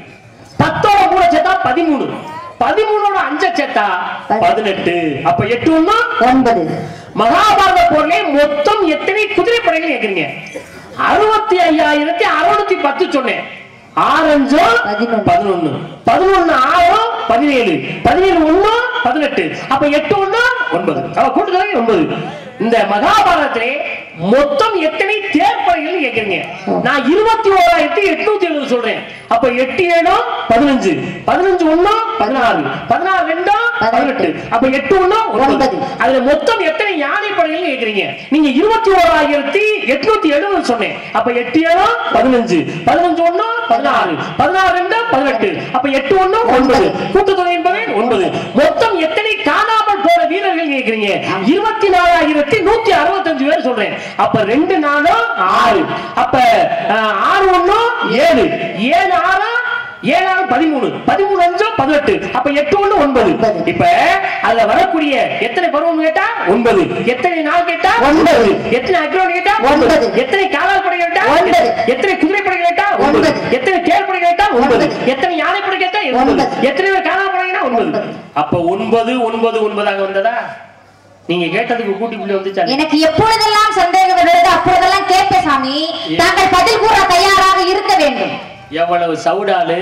பத்தோட கூட சேர்த்தா பதிமூணு பதிமூணோட அஞ்ச சேர்த்தா பதினெட்டு அப்ப எட்டு ஒண்ணு ஒன்பது மகாபாரத போர்ல மொத்தம் எத்தனை குதிரை படைகள் கேக்குறீங்க அறுபத்தி ஐயாயிரத்தி அறுநூத்தி பத்து சொன்னேன் ஆறு அஞ்சு பதினொன்னு. பதினொன்னு பதினொன்னு ஆறு பதினேழு பதினேழு ஒண்ணு பதினெட்டு அப்ப எட்டு ஒண்ணு ஒன்பது அவ கூட்டுதொகை ஒன்பது இந்த மகாபாரதத்திலே மொத்தம் எத்தனை தேர்ப்படைகள் கேக்குறீங்க நான் இருபத்தி ஓராயிரத்தி எட்நூத்தி எழுபது சொல்றேன் அப்ப எட்டு ஏழும் பதினஞ்சு பதினஞ்சு ஒண்ணு பதினாறு பதினாறு ரெண்டும் பதினெட்டு அப்ப எட்டு ஒண்ணு ஒன்பது ஒன்பது. அதுல மொத்தம் எத்தனை யானை படைகள் கேக்குறீங்க நீங்க இருபத்தி ஓராயிரத்தி எட்நூத்தி எழுபது சொன்னேன் அப்ப எட்டு ஏழு பதினஞ்சு பதினஞ்சு ஒண்ணு பதினாறு பதினாறு ரெண்டு பதினெட்டு அப்ப எட்டு ஒண்ணு ஒன்பது கூட்டுத்தொகை என்பது ஒன்பது மொத்தம் எத்தனை காணாமல் போன வீரர்கள் கேக்குறீங்க இருபத்தி நாலாயிரத்தி நூத்தி அறுபத்தஞ்சு பேர் சொல்றேன் அப்ப ரெண்டு நாளும் ஆறு அப்ப அஹ், ஆறு ஒண்ணு ஏழு ஏழு ஆறு ஏழாறு பதிமூணு பதிமூணு அஞ்சு பதினெட்டு அப்ப எட்டு ஒண்ணு ஒன்பது ஒன்பது. இப்ப அதுல வரக்கூடிய எத்தனை பருவம் கேட்டா ஒன்பது எத்தனை நாள் கேட்டா ஒன்பது. எத்தனை அக்ரோன் கேட்டா ஒன்பது. எத்தனை காலால் படை கேட்டா ஒன்பது. எத்தனை குதிரை படை கேட்டா ஒன்பது ஒன்பது. எத்தனை தேர் படை கேட்டா ஒன்பது ஒன்பது. எத்தனை யானை படை கேட்டா ஒன்பது ஒன்பது. எத்தனை பேர் காலால் படை கேட்டா ஒன்பது ஒன்பது. அப்ப ஒன்பது ஒன்பது ஒன்பதாக வந்ததா நீங்க கேட்டதுக்கு கூட்டி புள்ளி வந்துச்சா எனக்கு எப்பொழுதெல்லாம் சந்தேகம் வருகிறது அப்பொழுதெல்லாம் கேட்பேன் சாமி தாங்கள் பதில் கூற தயாராக இருக்க வேண்டும் எவ்வளவு சவுடாலு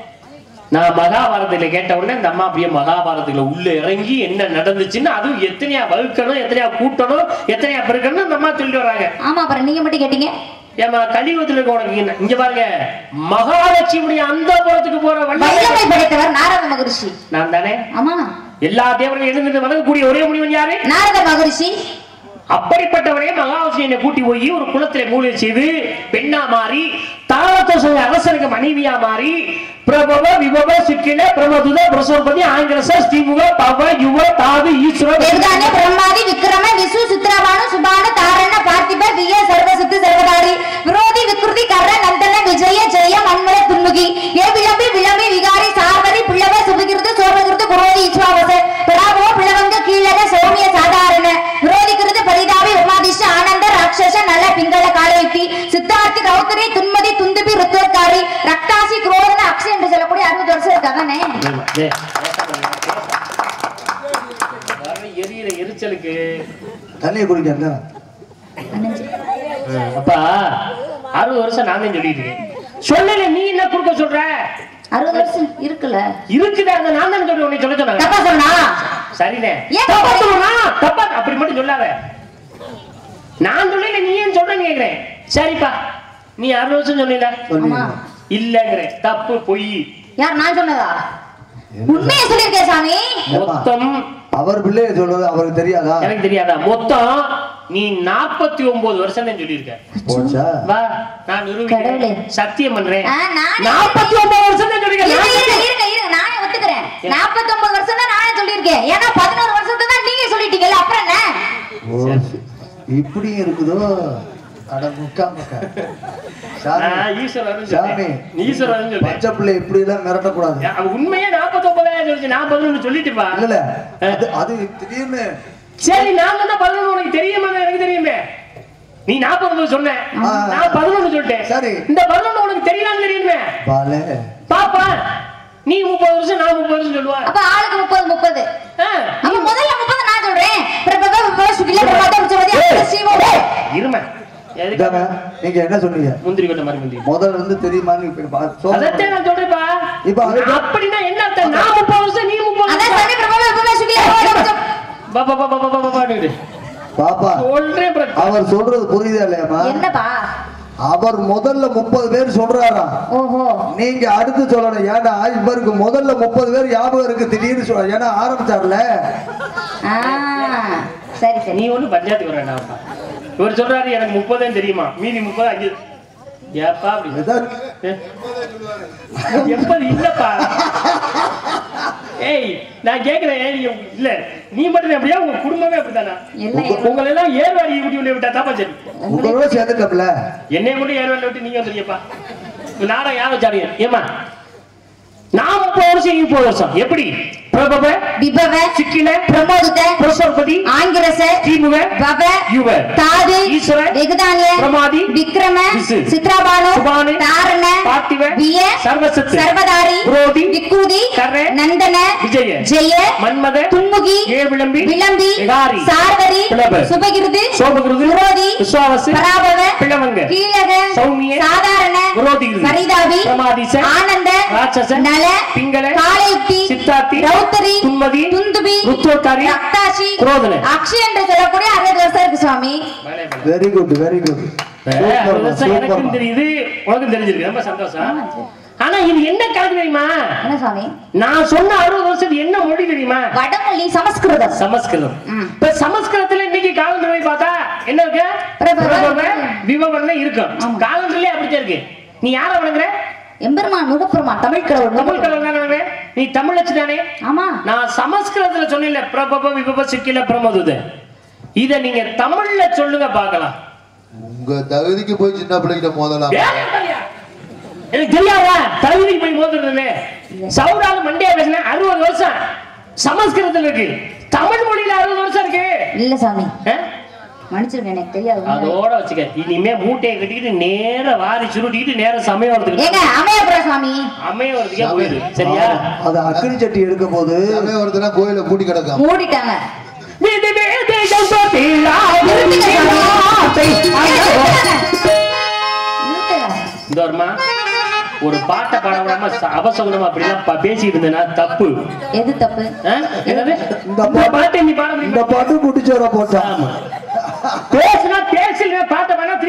நான் மகாபாரதத்துல கேட்ட உடனே இந்த அம்மா அப்படியே மகாபாரதத்துல உள்ள இறங்கி என்ன நடந்துச்சுன்னு அதுவும் எத்தனையா வகுக்கணும் எத்தனையா கூட்டணும் எத்தனையா பெருக்கணும் இந்த அம்மா சொல்லிட்டு வராங்க ஆமா அப்புறம் நீங்க மட்டும் கேட்டீங்க ஏமா கலியுகத்துல இருக்க உனக்கு என்ன இங்க பாருங்க மகாலட்சுமியுடைய அந்த புறத்துக்கு போற வல்லமை வள்ளி படைத்தவர் நாரத மகரிஷி நான் தானே ஆமா எல்லா தேவர்களும் எழுந்துட்டு வணங்கக்கூடிய ஒரே முனிவன் யாரு நாரத மகரிஷி அப்படிப்பட்டவனே மகாவிஷ்ணு கூட்டி போய் ஒரு குளத்திலே மூலிகை செய்து பெண்ணா மாறி தாளத்தோச அரசனுக்கு மனைவியா மாறி பிரபவ விபவ சிக்கில பிரமதுத பிரசோபதி ஆங்கிரச ஸ்ரீமுக பவ யுவ தாது ஈஸ்வர தேவதானே பிரம்மாதி விக்ரம விசு சித்ரபானு சுபானு தாரண பார்த்திப விய சர்வசித்து சர்வதாரி விரோதி விக்ருதி கர நந்தன விஜய ஜெய மன்மல துன்முகி ஏ விளம்பி விளம்பி விகாரி சார்வரி பிள்ளவ சுபகிருது சோபகிருது குரோதி இச்வாவச பிராபோ பிளவங்க கீழக சௌமிய சாதாரண விரோதிகிருது பரிதாபி உமாதிஷ ஆனந்த ராட்சச நல பிங்கள காலயுக்தி சித்தார்த்தி ரௌத்தரி துன்மதி துந்துபி ருத்வர்காரி ரக்தாசி குரோதன அக்ஷய் என்று சொல்லக்கூடிய அறுபது வருஷம் இருக்காதானே எரியிற எரிச்சலுக்கு தண்ணியை குடிக்கிறதா அப்பா அறுபது வருஷம் நான் தான் சொல்லிட்டு இருக்கேன் சொல்லல நீ என்ன குறுக்க சொல்ற அறுபது வருஷம் இருக்குல்ல இருக்குது அந்த நான் தான் சொல்றேன் உன்னை சொல்ல சொன்னாங்க தப்பா சொன்னா சரிண்ணே ஏன் தப்பா தப்பா சொல்லுனா தப்பா அப்படி மட்டும் சொல்லாத நான் சொல்லல நீ ஏன் சொல்றேன்னு கேக்குறேன் சரிப்பா நீ அறுபது வருஷம் சொன்னீல ஆமா இல்லங்கிறேன் தப்பு பொய் யார் நான் சொன்னதா உண்மையை சொல்லியிருக்கேன் சாமி மொத்தம் அவர் பிள்ளைய சொல்றது அவருக்கு தெரியாதா எனக்கு தெரியாதா மொத்தம் நீ நாற்பத்தி ஒன்பது வருஷம் தான் சொல்லியிருக்க போச்சா வா நான் கடவுளே. நிரூபிக்கிறேன் சத்தியம் பண்றேன் ஆ, நானே- நாற்பத்தி ஒன்பது வருஷம் தான் இருங்க, இருங்க, சொல்லியிருக்கேன் இருங்க, இருங்க, நானே ஒத்துக்கிறேன். 49 வருஷம் தான் நானே சொல்லியிருக்கேன். ஏன்னா 11 வருஷத்தை தான் நீங்க சொல்லிட்டீங்கல்ல, அப்புறம் என்ன? ஓ இப்படியும் இருக்குதோ அட முக்கா முக்கா சாமி நான் ஈஸ்வரன் சாமி சொல்றேன் நீ ஈஸ்வரன் சொல்றேன் பச்சை பிள்ளை இப்படி எல்லாம் மிரட்டக்கூடாது அவன் உண்மையே நாற்பத்தி ஒன்பதாயிரம் சொல்லிச்சு நான் பதினொன்று சொல்லிட்டுப்பா இல்ல இல்ல அது அது திடீர்னு சரி நான் தான் பதினொன்று உனக்கு தெரியுமா எனக்கு தெரியுமே நீ நாற்பது சொன்ன ஆ. நான் பதினொன்று சொல்லிட்டேன் சரி. இந்த பதினொன்று உனக்கு தெரியலாம்னு தெரியுமே பாலே பாப்பா நீ முப்பது வருஷம் நான் முப்பது வருஷம் சொல்லுவா அப்ப ஆளுக்கு 30, 30. ஆ, அப்ப முதல்ல 30 நான் சொல்றேன். பிரபவ, விபவ, சுகில, பிரமாத, உச்சவதி, அமிர்த, ஸ்ரீமோக. இருமை இதாங்க எதுக்கு நீங்க என்ன சொன்னீங்க முந்திரி கொட்ட மாதிரி முந்திரி முதல்ல இருந்து தெரியுமான்னு இப்ப பா- சொல்லுங்க. அதத்தான் நான் சொல்றேன்ப்பா இப்ப அது- அப்படின்னா என்ன அர்த்தம்? நான் முப்பது வருஷம் நீ முப்பது அதான் வருஷம் சாமி, பிரபவ, விபவ, சுகில, பிரமாத, உச்சம். பா, பா, பா, பா, பா, பா, பாடுது. பாப்பா சொல்றேன் பிறகு. அவர் சொல்றது புரியுதா இல்லையாமா என்னப்பா அவர் முதல்ல முப்பது பேர் சொல்றாராம் ஓஹோ நீங்க அடுத்து சொல்லணும் ஏன்னா இவருக்கு முதல்ல முப்பது பேர் ஞாபகம் இருக்கு திடீர்னு சொல்ல ஏன்னா ஆரம்பிச்சார்ல ஆ, சரி சரி நீ ஒண்ணு பஞ்சாயத்துக்கு வர வேண்டாம்ப்பா இவர் சொல்றாரு எனக்கு முப்பதே தெரியுமா மீதி முப்பது அஞ்சு ஏப்பா அப்படி ஏதாவது ஏ? எண்பது இல்லப்பா ஏய் நான் கேக்குறேன் ஏய், நீங்க இல்ல நீ மட்டும் அப்படியா உங்க குடும்பமே அப்படித்தானா எல்லாம் உங்க- உங்களை எல்லாம் ஏர்வாடி ஊட்டி உள்ள விட்டா தாப்பா சரி உங்களோட சேர்ந்துட்டப்ல என்னைய மட்டும் ஏர்வாடில விட்டு நீங்க வந்துருக்கீப்பா நாடகம் யாரும் வச்சாருங்க ஏமா நான் முப்பது வருஷம் நீ முப்பது வருஷம் எப்படி பிரபவ விபவ சிக்கில பிரமோதித பிரசோபதி ஆங்கிரச ஸ்ரீமுக பவ யுவ தாது ஈஸ்வர வெகுதானிய பிரமாதி விக்ரம விசு சித்ராபானு சுபானு தாரண பார்த்திவ விய சர்வசத்து சர்வதாரி புரோதி விக்கூதி கர நந்தன விஜய ஜெய மன்மத துன்முகி ஏ விளம்பி விளம்பி விகாரி சார்வரி பிளவ சுபகிருது சோபகிருது விரோதி விஸ்வாவசு பராபவ பிளவங்க கீழக சௌமிய சாதாரண விரோதிகிருது பரிதாபி பிரமாதிச ஆனந்த ராட்சச நல பிங்கள காலயுக்தி சித்தார்த்தி ரௌத்தரி துன்மதி துந்துபி ருத்வக்காரி ரக்தாசி குரோதன அக்ஷய் என்று சொல்லக்கூடிய அறுபது வருஷம் இருக்கு swami very good very good அறுபது வருஷம் எனக்கும் தெரியுது உனக்கும் தெரிஞ்சிருக்கு ரொம்ப சந்தோஷம் ஆனா இது என்ன கணக்கு தெரியுமா என்ன சுவாமி நான் சொன்ன அறுபது வருஷத்துக்கு என்ன மொழி தெரியுமா வடமொழி சமஸ்கிருதம் சமஸ்கிருதம் ம். இப்ப சமஸ்கிருதத்துல இன்னைக்கு காலண்டர் போய் பார்த்தா என்ன இருக்கு பிரபவ. பிரபவ, விபவம்னு இருக்கும் காலண்டர்லயே அப்படித்தான் இருக்கு நீ யார வணங்குற எம்பெருமான் முகப்பெருமான் தமிழ் கடவுள் தமிழ் முகப்பெருமான். கடவுள் தானே வணங்குற? நீ தமிழ் தானே ஆமா நான் சமஸ்கிருதத்துல சொன்னேன்ல பிரபவ விபவ சிக்கில பிரமதுத இத நீங்க தமிழ்ல சொல்லுங்க பார்க்கலாம் உங்க தகுதிக்கு போய் சின்ன பிள்ளைகிட்ட மோதலாம் வேலையா இல்லையா? எனக்கு தெரியாதா தகுதிக்கு போய் மோதுறது சவுடால மண்டியா பேசின அறுபது வருஷம் சமஸ்கிருதத்துல இருக்கு தமிழ் மொழியில அறுபது வருஷம் இருக்கு இல்ல சாமி ஆ? மன்னிச்சிருங்க எனக்கு தெரியாது உண்மை. அதோட வச்சுக்க இனிமே மூட்டையை கட்டிக்கிட்டு நேர வாரி சுருட்டிக்கிட்டு நேர சமயவரத்துக்கு ஏங்க அமையப்புற சுவாமி அமையவரத்துக்கே போயிரு சரியா அது அக்னி சட்டி எடுக்கும் போது சமயம் ஒருத்தனா கோயில பூட்டி கிடக்கும் மூடிட்டாங்க வீடு வேதேசம் தொட்டிலா நிறுத்துங்க சுவாமி. ஏங்க, நிறுத்துங்க. நிறுத்துங்க. இந்த வருமா ஒரு பாட்டை பாட விடாம ச- அபசகுனமா அப்படிலாம் ப- பேசிட்டு இருந்தேன்னா தப்பு எது தப்பு ஆ? என்னது இந்த இந்த பாட்டை நீ பாட இந்த முடியுமா பாட்டு குட்டிச்சோர போட்டா ஆமா பேசுனா பேசல பாட்டை வேணா திருப்பி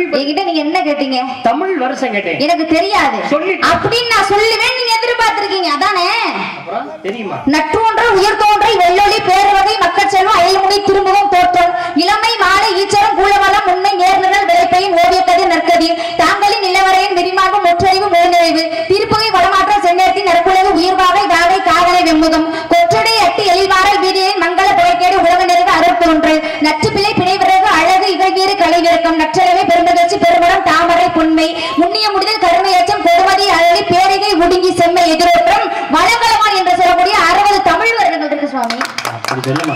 என்கிட்ட நீங்க என்ன கேட்டீங்க தமிழ் வருஷம் கேட்டேன் எனக்கு தெரியாது சொல்லிட்டு. அப்படின்னு நான் சொல்லுவேன் நீங்க எதிர்பார்த்திருக்கீங்க அதானே அப்புறம் தெரியுமா நற்றோன்ற உயிர் தோன்றை வெள்ளொளி பேருவகை மக்கள் செல்வம் அயல்முனை திரும்பவும் தோற்றம் இளமை மாலை ஈச்சரம் கூலவளம் உண்மை நேர்நிழல் விளைப்பையின் ஓவியக்கதை நற்கதி தாங்களின் நிலவரையின் விரிமாகும் முற்றறிவு மேல்நிறைவு திருப்புகை வடமாற்ற செந்நேரத்தின் நற்குலகு உயிர்வாகை வாகை காதலை வெம்முகம் கொற்றடை அட்டி எழில்வாரல் வீதியின் மங்கள புகைக்கேடு உலக நிறைவு அருட்தோன்று நச்சுப்பிள்ளை பிணைவிறகு அழகு இகழ்கீறு கலைவிறக்கம் நற்றளவை பெருந்தகழ்ச்சி பெருமடம் தாமரை புன்மை முன்னிய முடிதல் கருமையச்சம் கொடுமதி அழகி பேரிகை ஒடுங்கி செம்மை எதிரோற்றம் வளங்கலமா என்று சொல்லக்கூடிய அறுபது தமிழ் வருடங்கள் இருக்கு சுவாமி அப்படி சொல்லுமா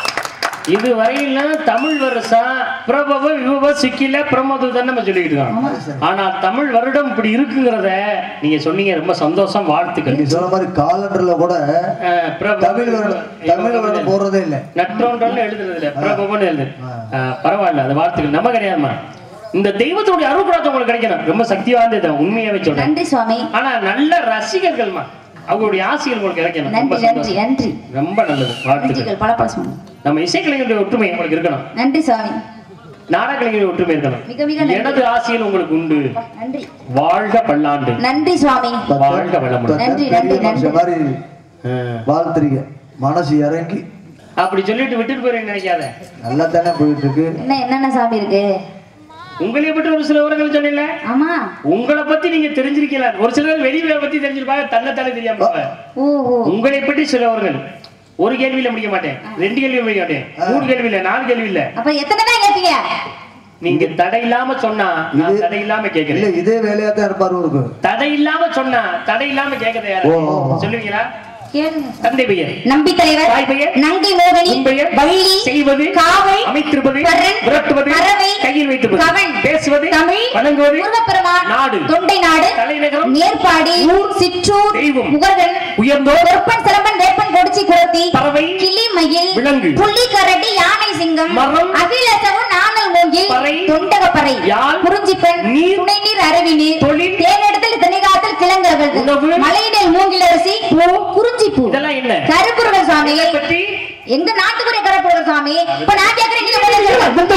இது வரையில தமிழ் வருஷம் பிரபவ விபவ சிக்கில பிரமோதம் நம்ம சொல்லிட்டு இருக்கோம் ஆனா தமிழ் வருடம் இப்படி இருக்குங்கிறத நீங்க சொன்னீங்க ரொம்ப சந்தோஷம் வாழ்த்துக்கள் நீ சொன்ன மாதிரி காலண்டர்ல கூட அஹ், பிரபவ- தமிழ் வருடம் தமிழ் வருடம் போடுறதே இல்லை நற்றொன்றல்னு எழுதுறது இல்ல பிரபவன்னு எழுது அஹ், பரவாயில்ல அது வாழ்த்துக்கள் நம்ம கிடையாதுமா இந்த தெய்வத்துடைய அருள்குணத்தை உங்களுக்கு கிடைக்கணும் ரொம்ப சக்தி வாய்ந்தது உண்மையாவே சொல்றேன் நன்றி சுவாமி ஆனா நல்ல ரசிகர்கள்மா அவங்களுடைய ஆசைகள் உங்களுக்கு கிடைக்கணும் ரொம்ப நன்றி நன்றி சந்தோஷம். நன்றி ரொம்ப நல்லது வாழ்த்துக்கள் நன்றிகள் பல பல சுவாமி நம்ம இசைக்கலைஞருடைய ஒற்றுமை உங்களுக்கு இருக்கணும் நன்றி சுவாமி நாடகலைஞருடைய ஒற்றுமை இருக்கணும் மிக மிக நன்றி. எனது ஆசையில் உங்களுக்கு உண்டு நன்றி வாழ்க பல்லாண்டு நன்றி சுவாமி வாழ்க வளமுடன் நன்றி, பெரிய நன்றி, மனுஷன் மாதிரி அஹ், வாழ்த்துறீங்க மனசு இறங்கி அப்படி சொல்லிட்டு விட்டுட்டு போறேன்னு நினைக்காத நல்லா தானே போயிட்டு இருக்கு என்ன என்னென்ன சாமி இருக்கு உங்களை பற்றி ஒரு சில விவரங்கள் சொன்னீங்கல்ல ஆமா உங்களை பத்தி நீங்க தெரிஞ்சிருக்கீங்களா ஒரு சிலர் வெளியே பத்தி தெரிஞ்சிருப்பாங்க தன்னைத்தானே தெரியாம இருப்பாங்க. ஓ ஓ உங்களை பற்றி சில விவரங்கள் ஒரு கேள்வியில முடிக்க மாட்டேன் ரெண்டு கேள்வி முடிக்க மாட்டேன் மூணு கேள்வி இல்ல நாலு கேள்வி இல்ல அப்ப எத்தனை தான் கேட்டீங்க நீங்க தடை இல்லாம சொன்னா நான் இது- தடை இல்லாம இல்ல கேட்கிறேன் இதே வேலையா தான் இருப்பாரு இருக்கு தடை இல்லாம சொன்னா தடை இல்லாம கேட்கறது யாரு ஓ, ஓ, ஓ. சொல்லுவீங்களா கேளுங்க தந்தை பெயர் நம்பி தலைவர் தாய் பெயர்? நங்கை மோகினி உன் பெயர்? வள்ளி செய்வது காவை அமைத்திருப்பது பரன், விரட்டுவது பறவை, கையில் வைத்துவது கவன், பேசுவது தமிழ், வணங்குவது முருகப்பெருமான் நாடு தொண்டை நாடு தலைநகரம் நேர்பாடி சிற்றூர் தெய்வம். முகர்கள் உயர்ந்தோர் வெப்பன் சிலம்பன் வேப்பன் கொடுச்சி குரத்தி பறவை கிளி மயில் விலங்கு. புள்ளி கரடி யானை சிங்கம் மரம். அகிலசவு நாணல் மூங்கில் பறை. தொண்டகப்பறை யாழ். குறிஞ்சிப்பெண் நீர். துணை நீர் அரவி நீர் தொழில். தேனெடுத்தல் திணைகாத்தல் கிழங்கர்கள் உணவு. மலையிடல் மூங்கிலரசி குறிஞ்சி பூ இதெல்லாம் என்ன கருப்புருவ சுவாமி இதை பற்றி எங்க நாட்டுக்குரிய கருப்புருவ சுவாமி இப்ப நான் கேக்குறேன் நீங்க பதில் சொல்லுங்க.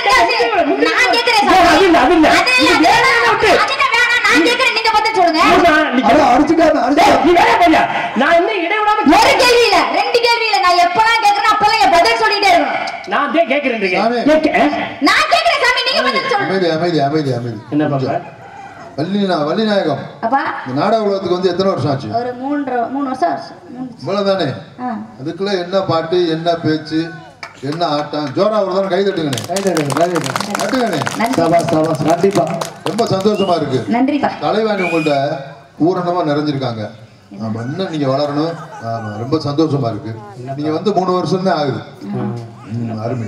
நான் கேக்குறேன் சுவாமி. அது இல்ல, அது இல்ல. அதெல்லாம் இது வேணாம் வேணாம். விட்டு. அதெல்லாம் வேணாம். நான் கேக்குறேன் நீங்க பதில் சொல்லுங்க ஆமா, நீ அட அடிச்சுக்காம அடிச்சுக்காம நீ வேலையை பாரியா? நான் என்ன இடைவிடாம ஒரு கேள்வி இல்ல ரெண்டு கேள்வி இல்ல நான் எப்பலாம் கேக்குறேன் அப்பலாம் என் பதில் சொல்லிட்டே இருக்கணும் நான் அதே கேட்கிறேன் இருக்கேன். சாமி. கேட்க- அஹ்? நான் கேக்குறேன் சாமி நீங்க பதில் சொல்லுங்க அமைதி அமைதி அமைதி அமைதி என்ன பாப்பா வள்ளி வள்ளிநாயகம் அப்பா இந்த நாடக உலகத்துக்கு வந்து எத்தனை வருஷம் ஆச்சு ஒரு மூன்று மூணு வருஷம் ஆச்சு. மூணு இவ்வளவுதானே ஆ. அதுக்குள்ள என்ன பாட்டு என்ன பேச்சு என்ன ஆட்டம் ஜோரா ஒரு தானே கை தட்டுங்கண்ணே கைதட்டுங்க, கைதட்டுங்க. தட்டுங்கண்ணே நன்றி சபாஸ் சபாஸ் கண்டிப்பா ரொம்ப சந்தோஷமா இருக்கு நன்றிப்பா தலைவாணி உங்கள்ட்ட பூரணமா நிறைஞ்சிருக்காங்க ஆமா இன்னும் நீங்க வளரணும் ஆமா ரொம்ப சந்தோஷமா இருக்கு நீங்க வந்து மூணு வருஷம் தான் ஆகுது ம், அருமை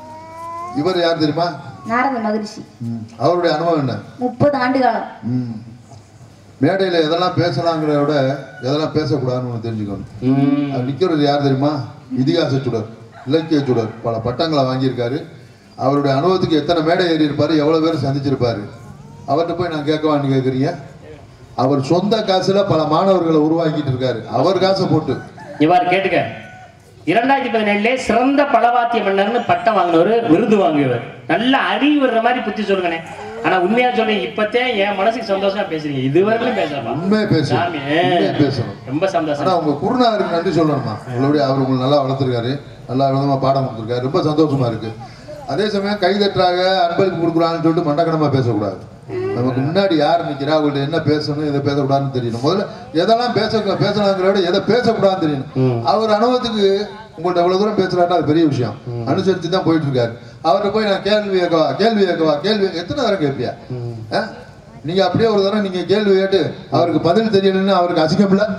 இவர் யார் தெரியுமா நாரத மகிழ்ச்சி ம், அவருடைய அனுபவம் என்ன முப்பது ஆண்டு காலம் ம். மேடையில எதெல்லாம் பேசலாங்கிறத விட எதெல்லாம் பேசக்கூடாதுன்னு ஒண்ணு தெரிஞ்சுக்கணும் ம். அவர் நிக்கிறது யார் தெரியுமா இதிகாச சுடர் இலக்கிய சுடர் பல பட்டங்களை வாங்கியிருக்காரு அவருடைய அனுபவத்துக்கு எத்தனை மேடை ஏறி இருப்பாரு எவ்வளவு பேர் சந்திச்சிருப்பாரு அவர்கிட்ட போய் நான் கேட்கவான்னு கேட்குறீங்க அவர் சொந்த காசுல பல மாணவர்களை உருவாக்கிட்டு இருக்காரு அவர் காசை போட்டு இவ்வாறு கேட்டுக்க இரண்டாயிரத்தி பதினேழுல சிறந்த பலவாத்திய மன்னர்னு பட்டம் வாங்கினவர் விருது வாங்கியவர் நல்ல அறிவு வர்ற மாதிரி புத்தி சொல்லுங்கண்ணே ஆனா உண்மையா சொல்றேன் இப்பத்தே என் மனசுக்கு சந்தோஷமா பேசுறீங்க இதுவரையிலும் பேசலாம் உண்மையை பேசணும் சாமி உண்மையை பேசணும் ரொம்ப ஆனா சந்தோஷம் உங்க குருநாதருக்கு நன்றி சொல்லணுமா உங்களுடைய அவர் உங்களை நல்லா வளர்த்துருக்காரு நல்லா விதமா பாடம் கொடுத்துருக்காரு ரொம்ப சந்தோஷமா இருக்கு அதே சமயம் கை தட்டுறாங்க அன்பளிப்பு கொடுக்குறாங்கன்னு சொல்லிட்டு மண்டக்கணமா பேசக்கூடாது நமக்கு முன்னாடி யார் நிக்கிறா அவங்கள்ட்ட என்ன பேசணும் எதை பேசக்கூடாதுன்னு தெரியணும் முதல்ல எதெல்லாம் பேச பேசலாங்கிற விட எதை பேசக்கூடாதுன்னு தெரியணும் அவர் அனுபவத்துக்கு உங்கள்ட்ட எவ்வளவு தூரம் பேசுறாருன்னா அது பெரிய விஷயம் அனுசரிச்சு தான் போயிட்டு இருக்காரு அவர்கிட்ட போய் நான் கேள்வி கேட்கவா கேள்வி கேட்கவா கேள்வி எத்தனை தரம் கேட்பியா ஆ? நீங்க அப்படியே ஒரு தடவை நீங்க கேள்வி கேட்டு அவருக்கு பதில் தெரியலன்னு அவருக்கு அசிங்கம் இல்ல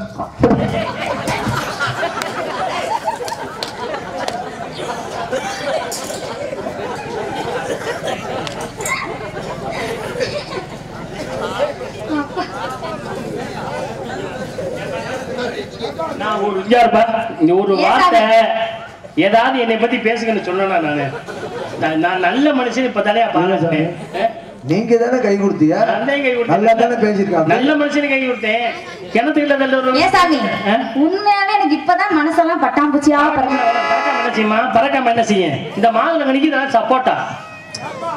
நான் ஒரு இங்க இருப்பா இந்த ஒரு ஏன் வார்த்தை ஏதாவது என்னை பத்தி பேசுங்கன்னு சொன்னா நானு நான் நான் நல்ல மனுஷன் இப்ப தானே பாருங்க நீங்க தானே கை கொடுத்தீங்க நல்ல கை கொடுத்தேன். நல்லா தானே பேசியிருக்காங்க நல்ல மனுஷனு கை கொடுத்தேன் கிணத்துக்குள்ள தள்ள ஒரு ஏன் சாமி ஆ? உண்மையாவே எனக்கு இப்பதான் மனசெல்லாம் பட்டாம்பூச்சியா பறந்து பறக்காம என்ன செய்யுமா பறக்காம என்ன செய்யும் இந்த மாதுளை கணிக்கு இதெல்லாம் சப்போட்டா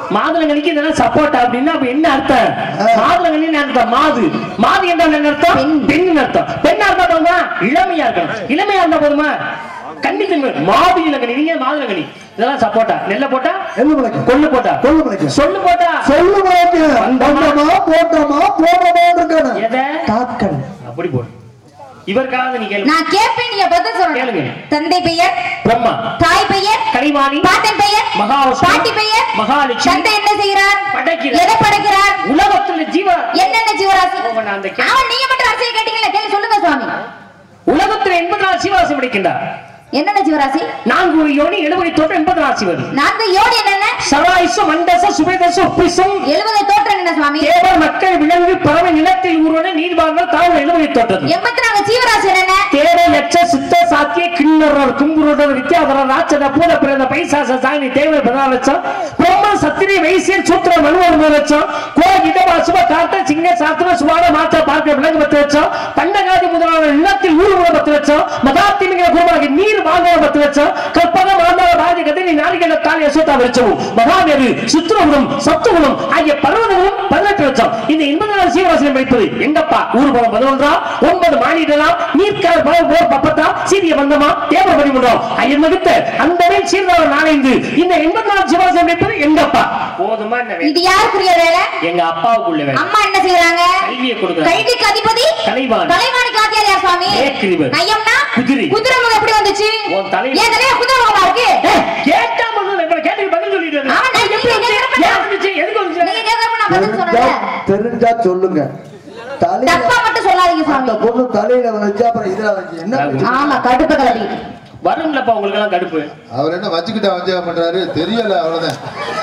மாதுளங்கனிக்கு இதெல்லாம் சப்போர்ட் அப்படின்னா அப்ப என்ன அர்த்தம் மாதுளங்கனி அர்த்தம் மாது மாது என்றால் என்ன அர்த்தம் பெண் அர்த்தம் பெண்ணா இருந்தா போதுமா இளமையா இருக்கணும் இளமையா இருந்தா போதுமா கண்டித்து மாது இளங்கனி நீங்க மாதுளங்கனி இதெல்லாம் சப்போட்டா நெல்ல போட்டா எள்ளு முளைக்கும் கொள்ளு போட்டா கொள்ளு முளைக்கும் சொல்லு போட்டா சொல்லு முளைக்கும் வந்தோமா போட்டோமா போனோமா இருக்கணும் எதை தாக்கணும் அப்படி போடு இவருக்காக நீ கேளு நான் கேட்பேன் நீங்க பதில் கேளுங்க. சொல்லணும் தந்தை பெயர் பிரம்மா தாய் பெயர் கலைவாணி பாட்டன் பெயர் மகாவிஷ்ணு, பாட்டி பெயர் மகாலட்சுமி, தந்தை என்ன செய்கிறார் படைக்கிறார். எதை படைக்கிறார் உலகத்துல ஜீவ என்னென்ன ஜீவராசி ஓ, நான் அந்த கே- அவன் நீங்க மட்டும் அரசியல் கேட்டீங்கல்ல கேள்வி சொல்லுங்க சுவாமி உலகத்துல எண்பது நாள் சீவாசி படைக்கின்றார் என்னென்ன ஜீவராசி நான்கு ஒரு யோனி எழுபது தோட்டம் எண்பது நாள் சிவன் நான்கு யோடி என்னென்ன சராயுசு மண்டச சுபேதசு உப்பிசும் எழுபது தோற்றம் என்ன சுவாமி தேவர் மக்கள் விலங்கு பறவை நிலத்தில் ஊர்வன நீர்வாழ்கள் தாவர எழுபது தோட்டது எண்பத்தி நாலு ஜீவராசி என்னென்ன தேர யட்ச சித்த சாத்திய கிண்ணறர் கும்புருடர் வித்யாதர ராட்சத பூத பிறந்த பைசாச சாணி தேவர் பதினாலு லட்சம் பிரம்ம சத்திரி வைசியன் சூத்திர மனுவன் மூணு லட்சம் கோ இடவா சுப காத்த சிங்க சாத்திர சுபான மாற்ற பார்க்க விலங்கு பத்து லட்சம் பண்டகாதி முதலான நிலத்தில் ஊர்வன பத்து லட்சம் மகாத்திமிக குருவாகி நீர் வாங்க பத்து லட்சம் கற்பக மாந்தார பாதி கதிரி நாரிகள தாலி அசோதா விருச்சமும் மகாவேரு சித்திரகுணம் சத்துகுணம் ஆகிய பர்வதங்களும் பதினெட்டு லட்சம் இந்த எண்பது நாள் சீவராசியம் படிப்பது எங்கப்பா ஊர்வலம் பதினொன்றா ஒன்பது மாநிலம் நீர்க்கால் பலர் போர் பப்பத்தா சீரிய பந்தமா தேவ பரிமுகம் ஐயன் மகித்த அந்த மேல் சீர்தாவ நாளைந்து இந்த எண்பத்தி நாலு சிவராசியம் படிப்பது எங்கப்பா போதுமா என்ன வேணும்? இது யாருக்குரிய வேலை எங்க அப்பாவுக்குள்ள வேணும் அம்மா என்ன செய்யறாங்க கல்வியை கொடுக்குறாங்க. கல்விக்கு அதிபதி கலைவாணி. கலைவாணி காத்தியார் யார் சுவாமி ஏக்கிரிவர். கையம்னா குதிரை. குதிரை முகம் எப்படி வந்துச்சு உன் தலை- ஏன் தலையா குதிரை முகமா இருக்கு ஏய், கேட்டா முதல்ல இப்ப கேட்டதுக்கு பதில் சொல்லிட்டு வரு. ஆமா, நான் எப்படி வந்துச்சு? கேட்கிறப்ப ஏன் வந்துச்சு? எதுக்கு வந்துச்சு? நீங்க கேக்குறப்ப நான் பதில் தெரிஞ்சா சொல்றேன் தெரிஞ்சா சொல்லுங்க தலையில தப்பா மட்டும் சொல்லாதீங்க அந்த சுவாமி பொண்ணு தலையில வச்சு அப்புறம் இதுல வச்சு என்ன பிரச்சனை? ஆமா கடுப்பு கலவி வரும்லப்பா உங்களுக்கு எல்லாம் கடுப்பு அவர் என்ன வச்சுக்கிட்டா வஞ்சகம் பண்றாரு தெரியல அவ்வளவுதான்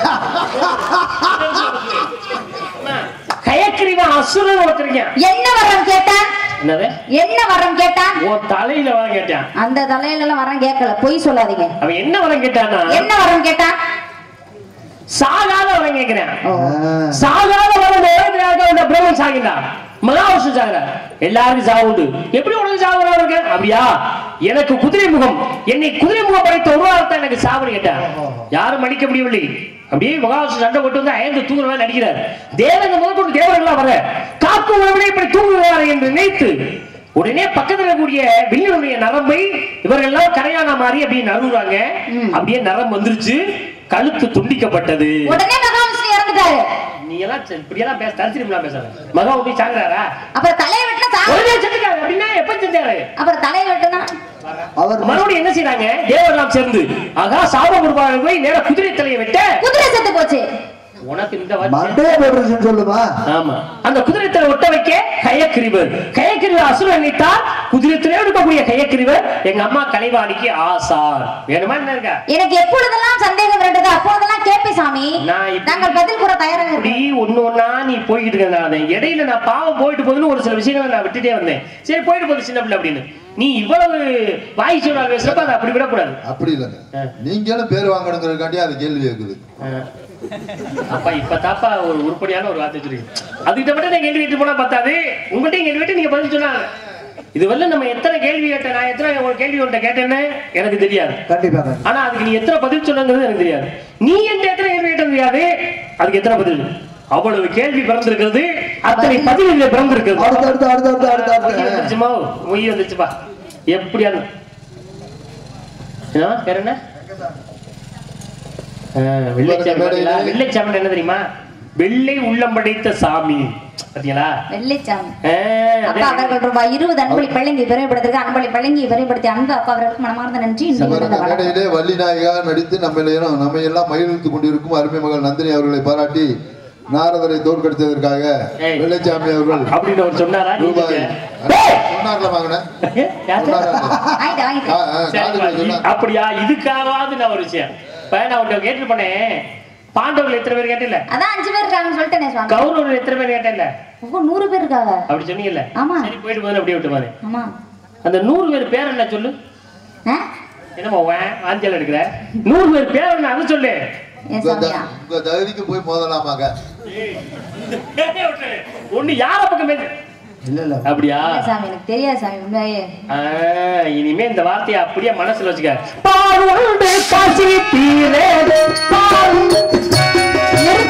கயக்கிரிவன் அசுரன் ஒருத்தருக்கேன் என்ன வரம் கேட்டான் என்னது என்ன வரம் கேட்டான் உன் தலையில வர கேட்டான் அந்த தலையில எல்லாம் வரம் கேட்கல பொய் சொல்லாதீங்க அவன் என்ன வரம் கேட்டானா என்ன வரம் கேட்டான் சாகாத வரம் கேட்கிறேன் ஓ. ஆ. சாகாத வரம் நேரடியாக அந்த பிரம்மன் சாகின்றான் மகாவிஷ்ணு சாகிறார் எல்லாருக்கும் சாவு உண்டு எப்படி உனக்கு சாகுறா இருக்கு அப்படியா எனக்கு குதிரை முகம் என்னை குதிரை முகம் படைத்த ஒரு வாரத்தை எனக்கு சாவுன்னு கேட்டார் யாரும் மன்னிக்க முடியவில்லை அப்படியே மகாவிஷ்ணு சண்டை போட்டு வந்து அயர்ந்து தூங்குறவன் நடிக்கிறார் தேவர்கள் முதற்கொண்டு தேவர்கள்லாம் வர காக்கும் உறவினை இப்படி தூங்குகிறார் என்று நினைத்து உடனே பக்கத்துல இருக்கக்கூடிய வில்லினுடைய நரம்பை இவர்கள் எல்லாம் கரையானா மாறி அப்படியே நறுறாங்க அப்படியே நரம்பு வந்துருச்சு கழுத்து துண்டிக்கப்பட்டது உடனே மகாவிஷ்ணு இறந்துட்டாரு நீ எல்லாம் சரி, இப்படியெல்லாம் பேச தரிசிரிமலா பேசுற மகா போய் சாகுறாரா அப்புறம் தலையை வெட்டினா சா- உடனே செத்துட்டாரு அப்படின்னா எப்ப செஞ்சாரு அப்புறம் தலையை வெட்டினா அவர் மறுபடியும் என்ன செய்றாங்க தேவரெல்லாம் சேர்ந்து ஆகா சாப குருபாக போய் நேர குதிரை தலையை வெட்ட குதிரை செத்து போச்சு உனக்கு இந்த வருஷம் மண்டைய போட்டுருச்சுன்னு சொல்லுமா ஆமா அந்த குதிரை தலை ஒட்ட வைக்க கயக்கிரிவர் கயக்கிரிவர் அசுரன் நினைத்தால் குதிரை தலையோடு இருக்கக்கூடிய கயக்கிரிவர் எங்க அம்மா கலைவாணிக்கு ஆசார் வேணுமா என்ன இருக்கா எனக்கு எப்பொழுதெல்லாம் சந்தேகம் வருகிறது அப்பொழுதெல்லாம் கேட்பே சாமி நான் இப்படி- நாங்கள் பதில் கூற தயாராக இப்படி இருக்கோம் ஒண்ணு ஒண்ணா நீ போய்கிட்டு இருக்க இடையில நான் பாவம் போயிட்டு போகுதுன்னு ஒரு சில விஷயங்களை நான் விட்டுட்டே வந்தேன் சரி போயிட்டு போகுது சின்ன பிள்ளை அப்படின்னு நீ இவ்வளவு வாய் சொன்னால் பேசுறப்ப அதை அப்படி விடக்கூடாது அப்படி இல்லைங்க நீங்களும் பேர் வாங்கணுங்கிறதுக்காண்டி அது கேள்வி கேட்குது அஹ். அப்பா இப்ப தாப்பா ஒரு உருப்படியான ஒரு வார்த்தை சொல்றீங்க அதுகிட்ட மட்டும் நான் கேள்வி கேட்டு போனா பத்தாது உங்கள்கிட்ட கேள்வி கேட்டு நீங்க பதில் சொன்னாங்க இது வரல நம்ம எத்தனை கேள்வி கேட்டேன் நான் எத்தனை ஒரு கேள்வி உன்ட்ட கேட்டேன்னு எனக்கு தெரியாது கண்டிப்பாக ஆனா அதுக்கு நீ எத்தனை பதில் சொன்னங்கிறது எனக்கு தெரியாது நீ என்கிட்ட எத்தனை கேள்வி கேட்டது தெரியாது அதுக்கு எத்தனை பதில் அவ்வளவு கேள்வி பிறந்திருக்கிறது அத்தனை பதில் இங்க பிறந்திருக்கிறது அடுத்து அடுத்து அடுத்து அடுத்து அடுத்து மொய் அடுத்து வந்துச்சுமா மொய் வந்துச்சுப்பா எப்படியானு என்ன? பேர் என்ன ஆ, வெள்ளைச்சாமி பாத்தீங்களா? வெள்ளைச்சாமி என்ன தெரியுமா வெள்ளை உள்ளம் படைத்த சாமி பாத்தீங்களா வெள்ளைச்சாமி ஆ, அதே. அப்பா அவர்கள் ரூபாய் இருபது அன்பளி பழங்கி பெருமைப்படுத்திருக்க அன்பளி பழங்கி பெருமைப்படுத்திய அன்பு அப்பா அவர்களுக்கு மனமார்ந்த நன்றி இன்றைய பாருங்க, தினத்தை வணக்கம். மேடையிலே வள்ளி நாயகா நடித்து நம்ம எல்லாம் நம்ம எல்லாம் மகிழ்ந்து கொண்டிருக்கும் அருமை மகள் நந்தினி அவர்களை பாராட்டி நாரதரை தோற்கடித்ததற்காக ஏய். வெள்ளைச்சாமி அவர்கள் அப்படின்னு அவர் சொன்னாரா ரூபாய் நீங்க சொன்னார்ல வாங்கினேன் வாங்கிட்டு, வாங்கிட்டு. சரிப்பா, இ- அப்படியா இதுக்காகவாவது நான் ஒரு விஷயம் இப்ப நான் உன்ட்ட கேட்டு பண்ணேன் பாண்டவர்கள் எத்தனை பேர் கேட்டல அதான் அஞ்சு பேர் இருக்காங்கன்னு சொல்லிட்டேனே சுவாமி கௌரவர்கள் எத்தனை பேர் கேட்டல ஓ நூறு பேர் இருக்காங்க அப்படி சொன்னீங்கல்ல ஆமா. சரி போயிட்டு போது அப்படியே விட்டு பாரு ஆமா அந்த நூறு பேர் பேர் என்ன சொல்லு ஆ? என்னமோ வே- ஆஞ்சல் எடுக்கிற நூறு பேர் பேர் என்ன அது சொல்லு ஏன் உங்க சாமியா த- உங்க தகுதிக்கு போய் மோதலாமாங்க ஒண்ணு யார பக்கம் பேசு இல்ல இல்ல அப்படியா இல்ல சாமி எனக்கு தெரியாது சாமி உண்மையே ஆ, இனிமே இந்த வார்த்தையை அப்படியே மனசுல வச்சுக்க பாருண்டு பசி தீரே பாரு எருமை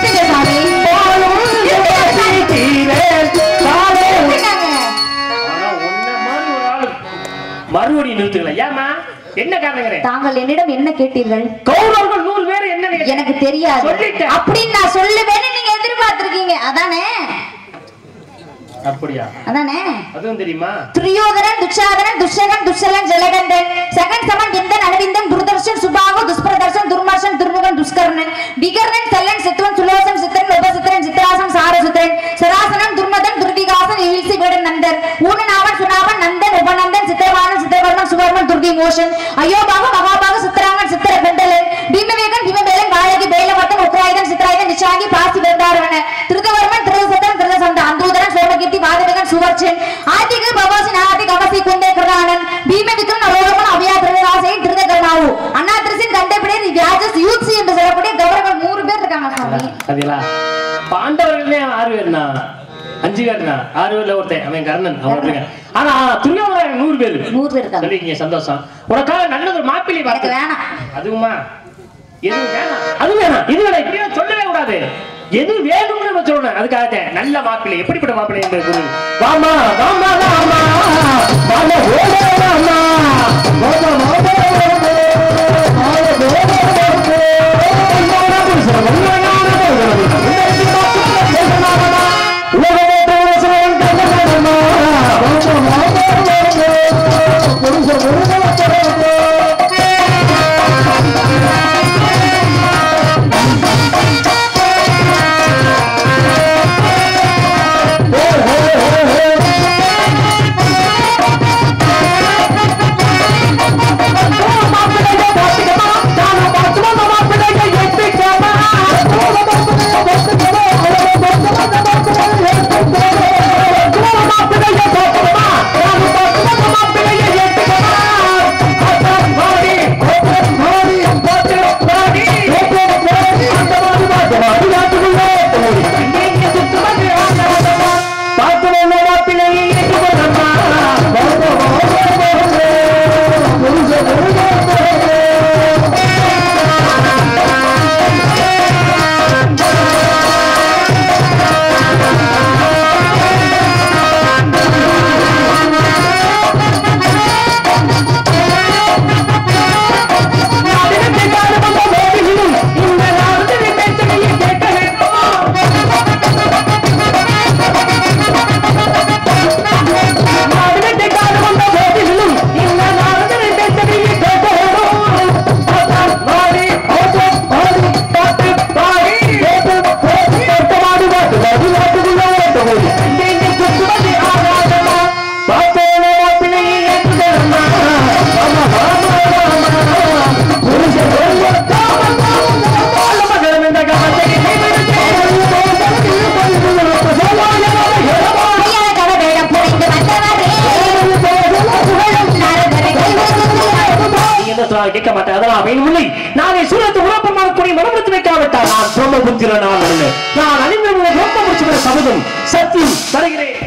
மறுபடியும் நிறுத்துக்கல ஏமா என்ன காரணங்கிறேன் தாங்கள் என்னிடம் என்ன கேட்டீர்கள் கௌரவர்கள் நூறு பேர் என்ன எனக்கு தெரியாது சொல்லிட்டேன். அப்படின்னு நான் சொல்லுவேன்னு நீங்க எதிர்பார்த்திருக்கீங்க அதானே அப்படியா அதானே அதுவும் தெரியுமா துரியோதனன் துச்சாதனன் துஷகன் துஷலன் ஜலகந்தன் சகன் சமன் விந்தன் அனவிந்தன் துர்தர்ஷன் சுபாகு துஷ்பிரதர்ஷன் துர்மர்ஷன் துர்முகன் துஷ்கர்ணன் விகர்ணன் செல்லன் சித்துவன் சுலோசன் சித்தன் உபசித்திரன் சித்திராசன் சாரசுத்திரன் சராசனன் துர்மதன் துர்விகாசன் இழிசி வீடன் நந்தர் ஊனநாவன் சுனாவன் நந்தன் உபநந்தன் சித்திரவானன் சித்திரவர்மன் சுவர்மன் துர்கி மோஷன் அயோபாகு மகாபாகு சித்திராங்கன் சித்திர பெண்டலன் பீமவேகன் பீமவேலன் காழகி பேலவர்த்தன் உக்ராயுதன் சித்திராயுதன் நிஷாங்கி பாசி வேந்தாரவன திருதவர்மன் திருதசத்தன் திருதசந்த அந்தூதரன் சோமகீர்த்தி வாதவேகன் சுவர்ச்சன் ஆதிகு பவாசி நாதி கவசி குந்தே கிருதானன் பீம விக்ரம் அரோகமன் அவ்யா திருதராசையின் திருதகர்மாவு அண்ணா திருசின் கண்டபிடி வியாஜஸ் யூத்ஸ் என்று சொல்லக்கூடிய கௌரவர்கள் நூறு பேர் இருக்காங்க சுவாமி அதேலா பாண்டவர்களே ஆறு பேர்னா அஞ்சு பேர்னா ஆறு பேர்ல ஒருத்தன் அவன் கர்ணன் அவன் ஒருத்தன். ஆனா துரியோதனன் நூறு பேர் நூறு பேர் இருக்காங்க சொல்லிருக்கீங்க சந்தோஷம் உனக்காக நல்ல ஒரு மாப்பிள்ளை எனக்கு பார்த்து வேணாம் அதுவுமா எது வேணாம் அது வேணாம் இது வேணாம் இப்படியே சொல்லவே கூடாது எது வேணும்னு நம்ம சொல்லணும் அதுக்காக நல்ல மாப்பிள்ளை எப்படிப்பட்ட மாப்பிள்ளை என்று குரு வாமா வாமா வாமா வாமா ஓட வாமா வாமா வாமா கையால கதை வேடம் புனைந்து வந்தவரே புகழும் நாரதரை கைவிடுகிறார். நீ என்ன சொன்னாலும் கேட்க மாட்டேன் அதெல்லாம் வேணுமில்லை நானே சூரத்து உழப்பமாக கூடிய மனமுறுத்தி வைக்காவிட்டால் நான் சோமபுத்திர நான் அல்ல நான் அணிந்த ரோப்ப முடிச்சுக்கிற சபதம் சத்தியம் தருகிறேன்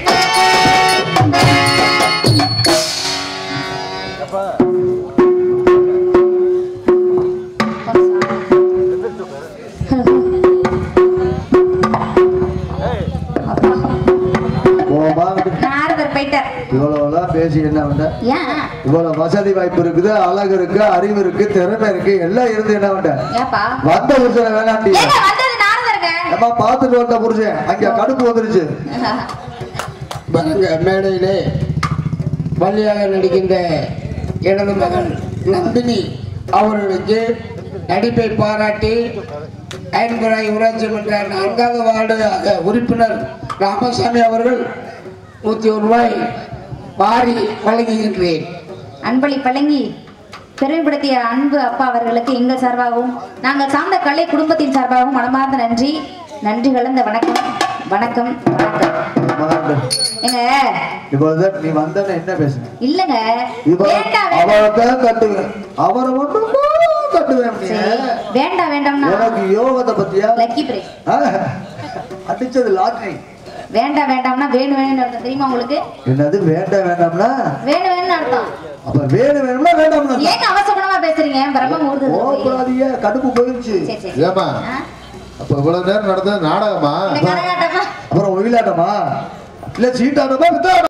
நாரதர் போயிட்டார் இவ்வளவுலாம் பேசி என்ன பண்ண ஏன் இவ்வளவு வசதி வாய்ப்பு இருக்குது அழகு இருக்கு அறிவு இருக்கு திறமை இருக்கு எல்லாம் இருந்து என்ன பண்ண ஏப்பா வந்த புருஷனை வேணாண்டி ஏங்க வந்தது நாரதருங்க நம்ம பார்த்துட்டு வந்த புருஷன் அங்க கடுப்பு வந்துருச்சு பாருங்க மேடையிலே வள்ளியாக நடிக்கின்ற எனது மகன் நந்தினி அவர்களுக்கு நடிப்பை பாராட்டி ஐம்பராய் ஊராட்சி மன்ற நான்காவது வார்டு ஆக உறுப்பினர் ராமசாமி அவர்கள் நூற்றி ஒரு ரூபாய் வாரி வழங்குகின்றேன் அன்பளி பழங்கி பெருமைப்படுத்திய அன்பு அப்பா அவர்களுக்கு எங்கள் சார்பாகவும் நாங்கள் சார்ந்த கலை குடும்பத்தின் சார்பாகவும் மனமார்ந்த நன்றி நன்றி கலந்த வணக்கம் வணக்கம் வணக்கம் மகன் ஏங்க இவ்வளவுதான் நீ வந்தன என்ன பேசுன இல்லங்க இவ வேண்டாம் வேண்டாம் அவளைத்தான் கட்டுவேன் அவரை மட்டும் கட்டுவேன் நீ. சரி, வேண்டாம் வேண்டாம்னா உனக்கு யோகத்தை பத்தியா லக்கி பிரேக் ஆ? அடிச்சது லாட்ரி வேண்டாம் வேண்டாம்னா வேணும் வேணும்னு அர்த்தம் தெரியுமா உங்களுக்கு என்னது வேண்டாம் வேண்டாம்னா வேணும் வேணும்னு அர்த்தம் அப்ப வேணும் வேணும்னா வேண்டாம்னா ஏங்க அவசரமா பேசுறீங்க பிரம்ம ஊர்து ஓப்படாதீங்க கடுப்பு போயிருச்சு சரி சரி ஏமா ஆ? அப்ப இவ்வளவு நேரம் நடந்தது நாடகமா இந்த கரகாட்டமா அப்புறம் ஒயிலாட்டமா இல்ல சீட்டாட்டமா வித்தாட்டமா